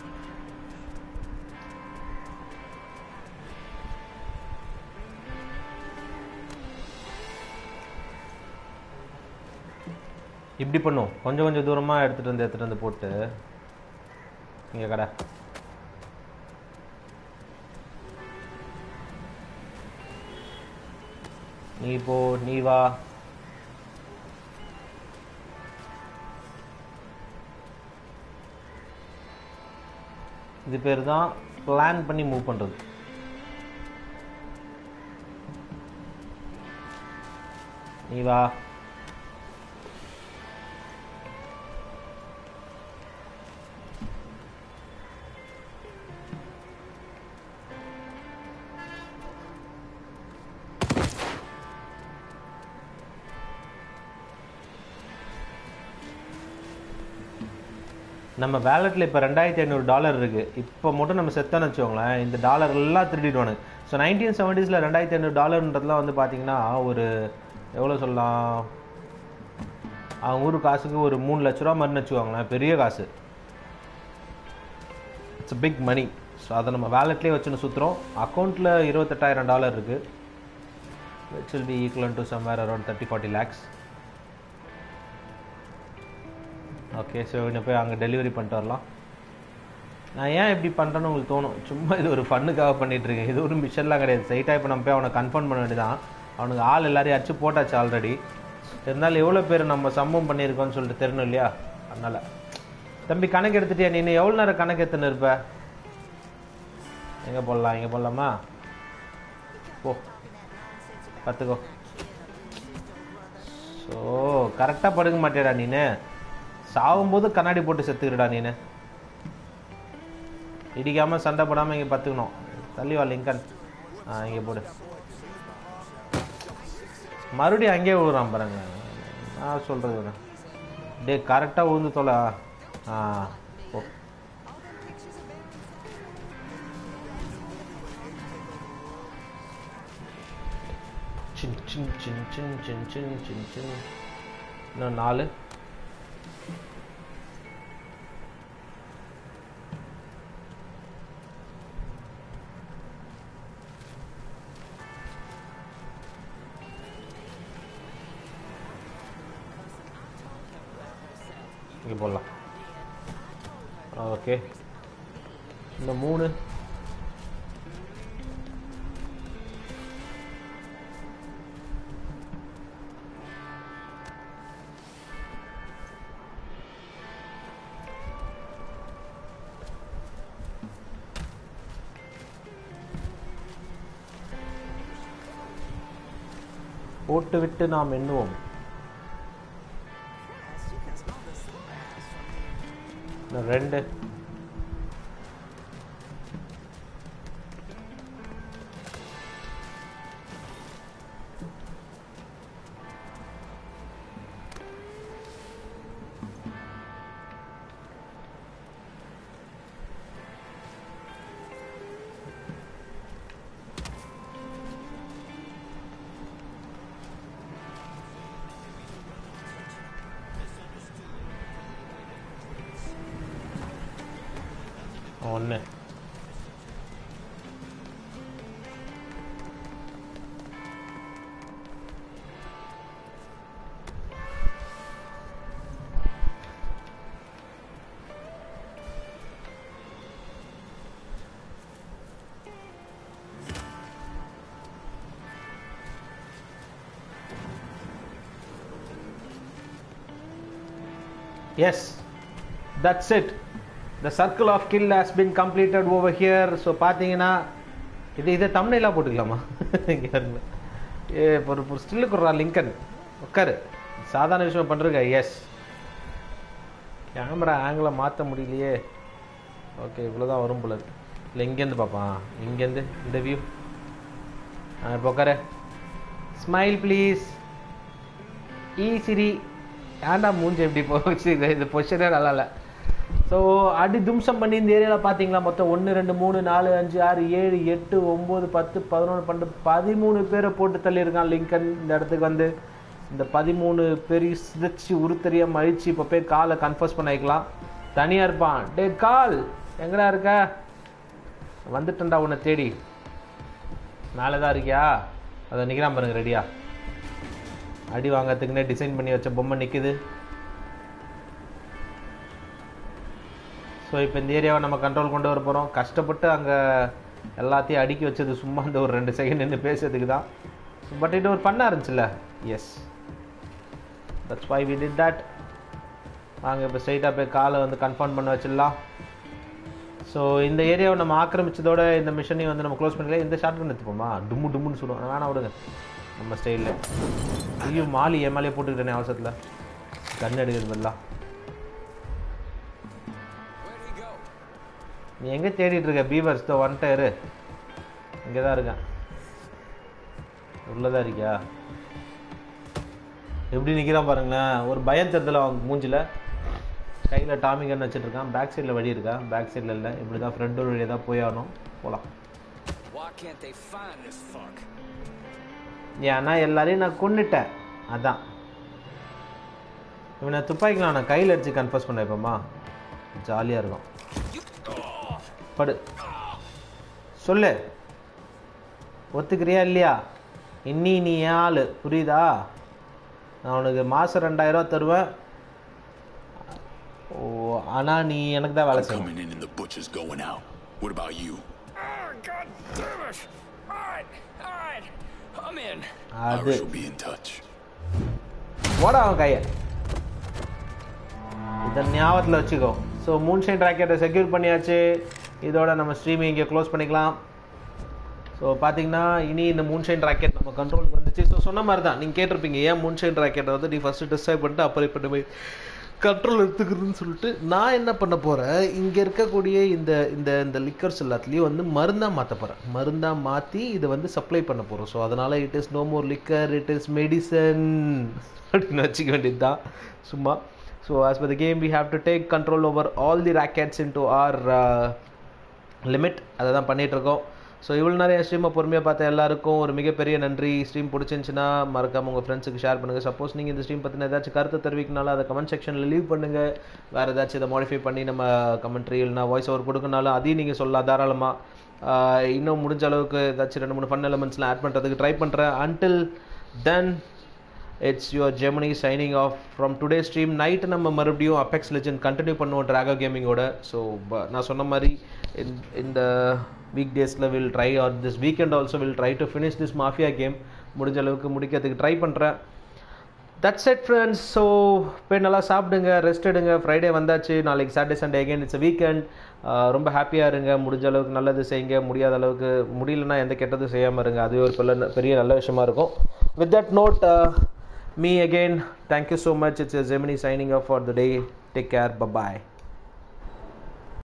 இப்படி பண்ணும் கொஞ்சம் கொஞ்சம் தூரமாக எடுத்துகிட்டு வந்து எடுத்துகிட்டு வந்து போட்டு இங்கே கடை நீ போ நீ வா இது பேர் தான் பிளான் பண்ணி மூவ் பண்ணுறது நீ வா நம்ம வேலெட்டில் இப்போ ரெண்டாயிரத்தி ஐநூறு டாலர் இருக்குது இப்போ மட்டும் நம்ம செத்தோன்னு வச்சுக்கோங்களேன் இந்த டாலர் எல்லாம் திருடிடுவானுங்க ஸோ நைன்டீன் செவன்ட்டீஸில் ரெண்டாயிரத்தி ஐநூறு டாலர்ன்றதுலாம் வந்து பார்த்தீங்கன்னா ஒரு எவ்வளோ சொல்லலாம் அவங்க ஊர் காசுக்கு ஒரு மூணு லட்ச ரூபா மாதிரி வச்சுக்கோங்களேன் பெரிய காசு இட்ஸ் பிக் மணி ஸோ அதை நம்ம வேலெட்லேயே வச்சுன்னு சுற்றுறோம் அக்கௌண்ட்டில் இருபத்தெட்டாயிரம் டாலர் இருக்குது which will be equal to somewhere around thirty forty lakhs okay so இன்னும் போய் அங்கே டெலிவரி பண்ணிட்டு வரலாம் நான் ஏன் இப்படி பண்ணுறேன்னு உங்களுக்கு தோணும் சும்மா இது ஒரு ஃபண்ணுக்காக பண்ணிட்டு இருக்கேன் இது ஒரு மிஷன்லாம் கிடையாது சைட்டாக இப்போ நம்ம போய் அவனை கன்ஃபார்ம் பண்ண வேண்டியதான் அவனுக்கு ஆள் எல்லாரையும் அடிச்சு போட்டாச்சு ஆல்ரெடி இருந்தாலும் எவ்வளோ பேர் நம்ம சம்பவம் பண்ணியிருக்கோம்னு சொல்லிட்டு தெரியணும் இல்லையா அதனால் தம்பி கணக்கு எடுத்துட்டியா நீ இன்னும் எவ்வளோ நேரம் கணக்கு எடுத்துன்னு இருப்ப எங்கே போடலாம் எங்கே போடலாமா போ பார்த்துக்கோ ஸோ கரெக்டாக படுக்க மாட்டேடா நீனு சாகும்போது கண்ணாடி போட்டு செத்துக்கிறடா நீனு இடிக்காம சண்டை போடாமல் இங்கே பத்துக்கணும் தள்ளி வா லிங்கன் ஆ இங்கே போடு மறுபடியும் அங்கேயே விழுறான் பாருங்க நான் சொல்கிறது டே கரெக்டாக விழுந்து தொலை ஆ ஓ சின் சின் சின் சின் சின் சின் சின் சின் இன்னும் நாலு இங்கே போடலாம் ஓகே இந்த மூணு போட்டுவிட்டு நாம் எண்ணுவோம் இன்னும் ரெண்டு ஒன்று yes that's it the circle of kill has been completed over here so பார்த்தீங்கன்னா இது இதை தமிழ்லாம் போட்டுக்கலாமா இங்க பாருங்க. ஏ ஒரு ஒரு ஸ்டில்லுக்கு ஒரு லிங்கன் உட்காரு சாதாரண விஷயம் பண்ணுறங்க எஸ் கேமரா ஆங்கிளை மாற்ற முடியலையே ஓகே இவ்வளோதான் வரும் போல இருக்கு. இல்லை இங்கேருந்து பார்ப்பான் இங்கேருந்து இந்த வியூ ஆ இப்போ உட்காரு ஸ்மைல் ப்ளீஸ் ஈ சிரி ஏன்டா மூஞ்சி எப்படி போச்சு இது இது பொசிஷனே நல்லா இல்லை ஸோ அடி தும்சம் பண்ணி இந்த ஏரியாவில் பார்த்தீங்களா மொத்தம் ஒன்று ரெண்டு மூணு நாலு அஞ்சு ஆறு ஏழு எட்டு ஒம்பது பத்து பதினொன்று பன்னெண்டு பதிமூணு பேரை போட்டு தள்ளியிருக்கான் லிங்கன் இந்த இடத்துக்கு வந்து இந்த பதிமூணு பெரிய சிதைச்சி உருத்தறியாக மழிச்சு இப்போ போய் காலை கன்ஃபர்ஸ் பண்ணிக்கலாம் தனியாக இருப்பான் டே கால் எங்கடா இருக்க வந்துட்டேன்டா உன்னை தேடி மேலே தான் இருக்கியா அதை நிற்கிறான் பாருங்க ரெடியா அடி வாங்கறதுக்குன்னே டிசைன் பண்ணி வச்ச பொம்மை நிற்குது ஸோ இப்போ இந்த ஏரியாவை நம்ம கண்ட்ரோல் கொண்டு வர போகிறோம் கஷ்டப்பட்டு அங்கே எல்லாத்தையும் அடுக்கி வச்சது சும்மா அந்த ஒரு ரெண்டு செகண்ட் நின்று பேசுறதுக்கு தான் பட் இது ஒரு பண்ணா இருந்துச்சுல்ல yes that's why we did that வாங்க இப்போ ஸ்ட்ரைட்டாக போய் காலை வந்து கன்ஃபார்ம் பண்ண வச்சிடலாம் ஸோ இந்த ஏரியாவை நம்ம ஆக்கிரமிச்சதோட இந்த மிஷனையும் வந்து நம்ம க்ளோஸ் பண்ணிக்கலாம் இந்த ஷார்ட் கன் எடுத்துப்போமா டும்மு டும்முன்னு சொல்லுவோம் வேணாம் விடுங்க நம்ம ஸ்டைலில் ஐயோ மாலி என் மேலே போட்டுக்கிட்டேனே அவசரத்தில் கன் எடுக்கிறது பதிலாக நீ எங்கே தேடிட்டு இருக்க பீவர்ஸ் தோ ஒன் டயரு இங்கே தான் இருக்கேன் உள்ளதான் இருக்கியா எப்படி நிற்கிறான் பாருங்களேன் ஒரு பயம் தெரிதல அவன் மூஞ்சில கையில் டாமி கன் வச்சுட்டு இருக்கான் பேக் சைடில் வழி இருக்கா பேக் சைடில் இல்லை இப்படி தான் ஃப்ரெண்டோட வழியாக தான் போய் ஆகணும் போகலாம் Why can't they find this fuck? ஏன்னா எல்லாரையும் நான் கொன்னுட்டேன் அதான் இவனை துப்பாக்கிலாம் நான் கையில் அடிச்சு கன்ஃபர்ஸ் பண்ண வைப்போமா ஜாலியாக இருக்கும் படு சொல்லு ஒத்துக்கிறியா இல்லையா இன்னி நீ ஏன் ஆள் புரியுதா நான் உனக்கு மாதம் ரெண்டாயிரம் தருவேன் ஓ ஆனால் நீ எனக்கு தான் வேலை I'm செய்யணும் coming in and the butcher's going out. What about you? Oh, god damn it! Alright, alright. I'm in. I அது shall be in touch. போடா அவன் கையை இதை ஞாபகத்தில் வச்சுக்கோ ஸோ மூன்ஷைன் ராக்கெட்டை செக்யூர் பண்ணியாச்சு இதோட நம்ம ஸ்ட்ரீமிங் இங்கே க்ளோஸ் பண்ணிக்கலாம் ஸோ பார்த்தீங்கன்னா இனி இந்த மூன்ஷைன் ராக்கெட் நம்ம கண்ட்ரோலுக்கு வந்துச்சு ஸோ சொன்ன மாதிரி தான் நீங்கள் கேட்டிருப்பீங்க ஏன் மூன்ஷைன் ராக்கெட்டை வந்து நீ ஃபஸ்ட்டு டிஸ்ட்ராய் பண்ணிட்டு அப்புறம் இப்போ போய் கண்ட்ரோல் எடுத்துக்கிறதுன்னு சொல்லிட்டு நான் என்ன பண்ண போகிறேன் இங்கே இருக்கக்கூடிய இந்த இந்த இந்த லிக்கர்ஸ் எல்லாத்துலேயும் வந்து மருந்தாக மாற்ற போகிறேன் மருந்தாக மாற்றி இதை வந்து சப்ளை பண்ண போகிறோம் ஸோ அதனால் it is no more liquor it is medicine அப்படின்னு வச்சுக்க வேண்டியது தான் சும்மா so as per the game we have to take control over all the rockets in to our limit அதை தான் பண்ணிகிட்ருக்கோம் ஸோ இவ்வளோ நிறைய ஸ்ட்ரீமை பொறுமையாக பார்த்த எல்லாருக்கும் ஒரு மிகப்பெரிய நன்றி ஸ்ட்ரீம் பிடிச்சிருந்துச்சுன்னா மறக்காம உங்கள் ஃப்ரெண்ட்ஸுக்கு ஷேர் பண்ணுங்கள் சப்போஸ் நீங்கள் இந்த ஸ்ட்ரீம் பற்றின ஏதாச்சும் கருத்து தெரிவிக்கனாலும் அதை கமெண்ட் செக்ஷனில் லீவ் பண்ணுங்கள் வேறு ஏதாச்சும் இதை மாடிஃபை பண்ணி நம்ம கமெண்ட்ரி இல்லைனா வாய்ஸ் ஓவர் கொடுக்கனாலும் அதையும் நீங்கள் சொல்லலாம் தாராளமாக இன்னும் முடிஞ்ச அளவுக்கு ஏதாச்சும் ரெண்டு மூணு ஃபன் எலமெண்ட்ஸ்லாம் ஆட் பண்ணுறதுக்கு ட்ரை பண்ணுறேன் until then it's your Germany signing off from today stream night நம்ம மறுபடியும் அபெக்ஸ் லெஜன் கண்டினியூ பண்ணுவோம் ட்ராகோ கேமிங்கோட ஸோ நான் சொன்ன மாதிரி இந்த வீக் டேஸில் will try or this weekend also will try to finish this Mafia game முடிஞ்ச அளவுக்கு முடிக்கிறதுக்கு ட்ரை பண்ணுறேன் தட்ஸ் இட் ஃப்ரெண்ட்ஸ் ஸோ போய் நல்லா சாப்பிடுங்க ரெஸ்ட் எடுங்க ஃப்ரைடே வந்தாச்சு நாளைக்கு Saturday Sunday again it's weekend ரொம்ப ஹாப்பியாக இருங்க முடிஞ்ச அளவுக்கு நல்லது செய்யுங்க முடியாத அளவுக்கு முடியலன்னா எந்த கெட்டதும் செய்யாமல் இருங்க அதுவே ஒரு பெரிய பெரிய நல்ல விஷயமா இருக்கும் with that note me again thank you so much it's Gemini signing off for the day take care bye bye